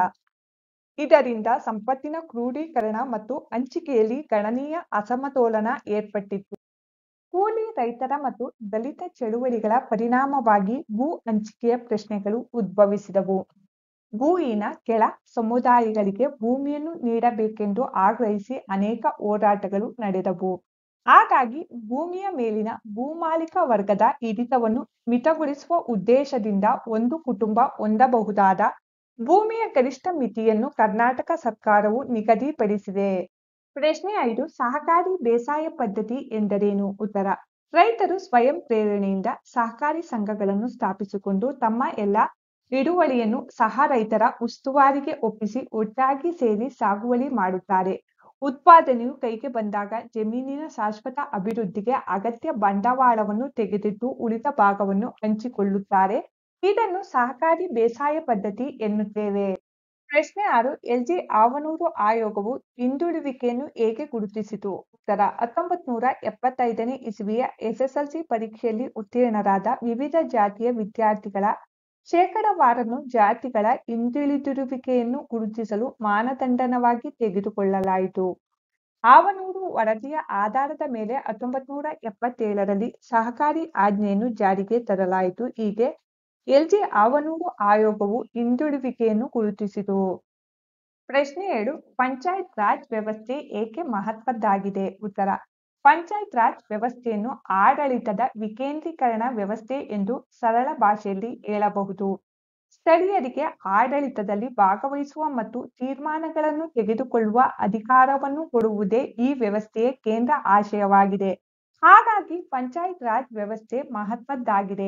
Speaker 1: ಇದರಿಂದ ಸಂಪತ್ತಿನ ಕ್ರೋಢೀಕರಣ ಮತ್ತು ಹಂಚಿಕೆಯಲ್ಲಿ ಗಣನೀಯ ಅಸಮತೋಲನ ಏರ್ಪಟ್ಟಿತ್ತು ಕೂಲಿ ರೈತರ ಮತ್ತು ದಲಿತ ಚಳುವಳಿಗಳ ಪರಿಣಾಮವಾಗಿ ಭೂ ಹಂಚಿಕೆಯ ಪ್ರಶ್ನೆಗಳು ಉದ್ಭವಿಸಿದವು ಭೂಹೀನ ಕೆಳ ಸಮುದಾಯಗಳಿಗೆ ಭೂಮಿಯನ್ನು ನೀಡಬೇಕೆಂದು ಆಗ್ರಹಿಸಿ ಅನೇಕ ಹೋರಾಟಗಳು ನಡೆದವು ಹಾಗಾಗಿ ಭೂಮಿಯ ಮೇಲಿನ ಭೂಮಾಲೀಕ ವರ್ಗದ ಹಿಡಿತವನ್ನು ಮಿತಗೊಳಿಸುವ ಉದ್ದೇಶದಿಂದ ಒಂದು ಕುಟುಂಬ ಹೊಂದಬಹುದಾದ ಭೂಮಿಯ ಗರಿಷ್ಠ ಮಿತಿಯನ್ನು ಕರ್ನಾಟಕ ಸರ್ಕಾರವು ನಿಗದಿಪಡಿಸಿದೆ ಪ್ರಶ್ನೆ ಐದು ಸಹಕಾರಿ ಬೇಸಾಯ ಪದ್ಧತಿ ಎಂದರೇನು ಉತ್ತರ ರೈತರು ಸ್ವಯಂ ಪ್ರೇರಣೆಯಿಂದ ಸಹಕಾರಿ ಸಂಘಗಳನ್ನು ಸ್ಥಾಪಿಸಿಕೊಂಡು ತಮ್ಮ ಎಲ್ಲ ಹಿಡುವಳಿಯನ್ನು ಸಹ ರೈತರ ಉಸ್ತುವಾರಿಗೆ ಒಪ್ಪಿಸಿ ಒಟ್ಟಾಗಿ ಸೇರಿ ಸಾಗುವಳಿ ಮಾಡುತ್ತಾರೆ ಉತ್ಪಾದನೆಯು ಕೈಗೆ ಬಂದಾಗ ಜಮೀನಿನ ಶಾಶ್ವತ ಅಭಿವೃದ್ಧಿಗೆ ಅಗತ್ಯ ಬಂಡವಾಳವನ್ನು ತೆಗೆದಿಟ್ಟು ಉಳಿದ ಭಾಗವನ್ನು ಹಂಚಿಕೊಳ್ಳುತ್ತಾರೆ ಇದನ್ನು ಸಹಕಾರಿ ಬೇಸಾಯ ಪದ್ಧತಿ ಎನ್ನುತ್ತೇವೆ ಪ್ರಶ್ನೆ ಆರು ಎಲ್ ಜಿ ಆವನೂರು ಆಯೋಗವು ಹಿಂದುಳುವಿಕೆಯನ್ನು ಹೇಗೆ ಗುರುತಿಸಿತು ಉತ್ತರ ಹತ್ತೊಂಬತ್ ನೂರ ಎಪ್ಪತ್ತೈದನೇ ಇಸವಿಯ ಎಸ್ಎಸ್ಎಲ್ಸಿ ಪರೀಕ್ಷೆಯಲ್ಲಿ ಉತ್ತೀರ್ಣರಾದ ವಿವಿಧ ಜಾತಿಯ ವಿದ್ಯಾರ್ಥಿಗಳ ಶೇಕಡವಾರನ್ನು ಜಾತಿಗಳ ಹಿಂದುಳಿದಿರುವಿಕೆಯನ್ನು ಗುರುತಿಸಲು ಮಾನದಂಡವಾಗಿ ತೆಗೆದುಕೊಳ್ಳಲಾಯಿತು ಆವನೂರು ವರದಿಯ ಆಧಾರದ ಮೇಲೆ ಹತ್ತೊಂಬತ್ ನೂರ ಎಪ್ಪತ್ತೇಳರಲ್ಲಿ ಸಹಕಾರಿ ಆಜ್ಞೆಯನ್ನು ಜಾರಿಗೆ ತರಲಾಯಿತು ಹೀಗೆ ಎಲ್ಜಿ ಆವನೂರು ಆಯೋಗವು ಹಿಂದುಳುವಿಕೆಯನ್ನು ಗುರುತಿಸಿತು ಪ್ರಶ್ನೆ ಏಳು ಪಂಚಾಯತ್ ರಾಜ್ ವ್ಯವಸ್ಥೆ ಏಕೆ ಮಹತ್ವದ್ದಾಗಿದೆ ಉತ್ತರ ಪಂಚಾಯತ್ ರಾಜ್ ವ್ಯವಸ್ಥೆಯನ್ನು ಆಡಳಿತದ ವಿಕೇಂದ್ರೀಕರಣ ವ್ಯವಸ್ಥೆ ಎಂದು ಸರಳ ಭಾಷೆಯಲ್ಲಿ ಹೇಳಬಹುದು ಸ್ಥಳೀಯರಿಗೆ ಆಡಳಿತದಲ್ಲಿ ಭಾಗವಹಿಸುವ ಮತ್ತು ತೀರ್ಮಾನಗಳನ್ನು ತೆಗೆದುಕೊಳ್ಳುವ ಅಧಿಕಾರವನ್ನು ಕೊಡುವುದೇ ಈ ವ್ಯವಸ್ಥೆಯ ಕೇಂದ್ರ ಆಶಯವಾಗಿದೆ ಹಾಗಾಗಿ ಪಂಚಾಯತ್ ರಾಜ್ ವ್ಯವಸ್ಥೆ ಮಹತ್ವದ್ದಾಗಿದೆ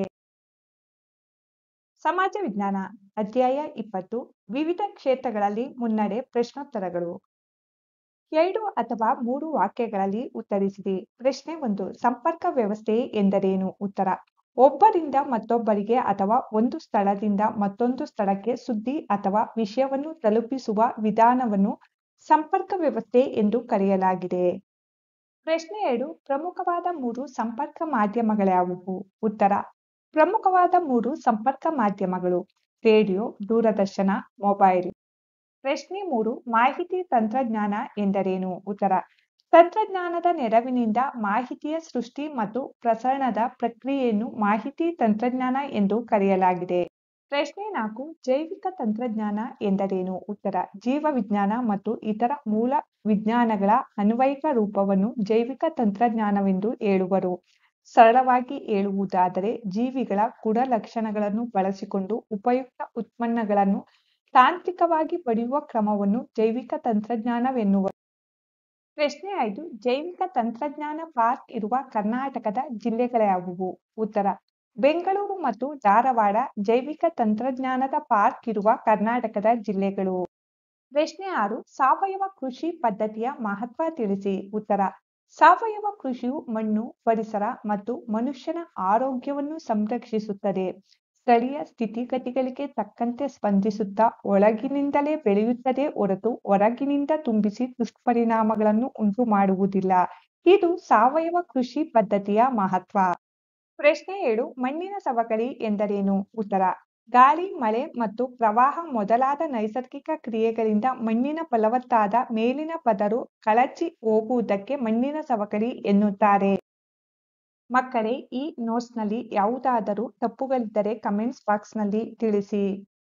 Speaker 1: ಸಮಾಜ ವಿಜ್ಞಾನ ಅಧ್ಯಾಯ ಇಪ್ಪತ್ತು ವಿವಿಧ ಕ್ಷೇತ್ರಗಳಲ್ಲಿ ಮುನ್ನಡೆ ಪ್ರಶ್ನೋತ್ತರಗಳು ಎರಡು ಅಥವಾ ಮೂರು ವಾಕ್ಯಗಳಲ್ಲಿ ಉತ್ತರಿಸಿರಿ ಪ್ರಶ್ನೆ ಒಂದು ಸಂಪರ್ಕ ವ್ಯವಸ್ಥೆ ಎಂದರೇನು ಉತ್ತರ ಒಬ್ಬರಿಂದ ಮತ್ತೊಬ್ಬರಿಗೆ ಅಥವಾ ಒಂದು ಸ್ಥಳದಿಂದ ಮತ್ತೊಂದು ಸ್ಥಳಕ್ಕೆ ಸುದ್ದಿ ಅಥವಾ ವಿಷಯವನ್ನು ತಲುಪಿಸುವ ವಿಧಾನವನ್ನು ಸಂಪರ್ಕ ವ್ಯವಸ್ಥೆ ಎಂದು ಕರೆಯಲಾಗಿದೆ ಪ್ರಶ್ನೆ ಎರಡು ಪ್ರಮುಖವಾದ ಮೂರು ಸಂಪರ್ಕ ಮಾಧ್ಯಮಗಳ್ಯಾವುವು ಉತ್ತರ ಪ್ರಮುಖವಾದ ಮೂರು ಸಂಪರ್ಕ ಮಾಧ್ಯಮಗಳು ರೇಡಿಯೋ ದೂರದರ್ಶನ ಮೊಬೈಲ್ ಪ್ರಶ್ನೆ ಮೂರು ಮಾಹಿತಿ ತಂತ್ರಜ್ಞಾನ ಎಂದರೇನು ಉತ್ತರ ತಂತ್ರಜ್ಞಾನದ ನೆರವಿನಿಂದ ಮಾಹಿತಿಯ ಸೃಷ್ಟಿ ಮತ್ತು ಪ್ರಸರಣದ ಪ್ರಕ್ರಿಯೆಯನ್ನು ಮಾಹಿತಿ ತಂತ್ರಜ್ಞಾನ ಎಂದು ಕರೆಯಲಾಗಿದೆ ಪ್ರಶ್ನೆ ನಾಲ್ಕು ಜೈವಿಕ ತಂತ್ರಜ್ಞಾನ ಎಂದರೇನು ಉತ್ತರ ಜೀವ ವಿಜ್ಞಾನ ಮತ್ತು ಇತರ ಮೂಲ ವಿಜ್ಞಾನಗಳ ಅನ್ವಯಿಕ ರೂಪವನ್ನು ಜೈವಿಕ ತಂತ್ರಜ್ಞಾನವೆಂದು ಹೇಳುವರು ಸರಳವಾಗಿ ಹೇಳುವುದಾದರೆ ಜೀವಿಗಳ ಗುಣಲಕ್ಷಣಗಳನ್ನು ಬಳಸಿಕೊಂಡು ಉಪಯುಕ್ತ ಉತ್ಪನ್ನಗಳನ್ನು ತಾಂತ್ರಿಕವಾಗಿ ಪಡೆಯುವ ಕ್ರಮವನ್ನು ಜೈವಿಕ ತಂತ್ರಜ್ಞಾನವೆನ್ನುವರು ಪ್ರಶ್ನೆ ಐದು ಜೈವಿಕ ತಂತ್ರಜ್ಞಾನ ಪಾರ್ಕ್ ಇರುವ ಕರ್ನಾಟಕದ ಜಿಲ್ಲೆಗಳ್ಯಾವುವು ಉತ್ತರ ಬೆಂಗಳೂರು ಮತ್ತು ಧಾರವಾಡ ಜೈವಿಕ ತಂತ್ರಜ್ಞಾನದ ಪಾರ್ಕ್ ಇರುವ ಕರ್ನಾಟಕದ ಜಿಲ್ಲೆಗಳು ಪ್ರಶ್ನೆ ಆರು ಸಾವಯವ ಕೃಷಿ ಪದ್ಧತಿಯ ಮಹತ್ವ ತಿಳಿಸಿ ಉತ್ತರ ಸಾವಯವ ಕೃಷಿಯು ಮಣ್ಣು ಪರಿಸರ ಮತ್ತು ಮನುಷ್ಯನ ಆರೋಗ್ಯವನ್ನು ಸಂರಕ್ಷಿಸುತ್ತದೆ ಸ್ಥಳೀಯ ಸ್ಥಿತಿಗತಿಗಳಿಗೆ ತಕ್ಕಂತೆ ಸ್ಪಂದಿಸುತ್ತಾ ಒಳಗಿನಿಂದಲೇ ಬೆಳೆಯುತ್ತದೆ ಹೊರತು ಹೊರಗಿನಿಂದ ತುಂಬಿಸಿ ದುಷ್ಪರಿಣಾಮಗಳನ್ನು ಉಂಟು ಮಾಡುವುದಿಲ್ಲ ಇದು ಸಾವಯವ ಕೃಷಿ ಪದ್ಧತಿಯ ಮಹತ್ವ ಪ್ರಶ್ನೆ ಏಳು ಮಣ್ಣಿನ ಸವಕಳಿ ಎಂದರೇನು ಉತ್ತರ ಗಾಳಿ ಮಳೆ ಮತ್ತು ಪ್ರವಾಹ ಮೊದಲಾದ ನೈಸರ್ಗಿಕ ಕ್ರಿಯೆಗಳಿಂದ ಮಣ್ಣಿನ ಫಲವತ್ತಾದ ಮೇಲಿನ ಪದರು ಕಳಚಿ ಹೋಗುವುದಕ್ಕೆ ಮಣ್ಣಿನ ಸವಕಳಿ ಎನ್ನುತ್ತಾರೆ ಮಕ್ಕಳೇ ಈ ನೋಟ್ಸ್ನಲ್ಲಿ ಯಾವುದಾದರೂ ತಪ್ಪುಗಳಿದ್ದರೆ ಕಮೆಂಟ್ಸ್ ಬಾಕ್ಸ್ನಲ್ಲಿ ತಿಳಿಸಿ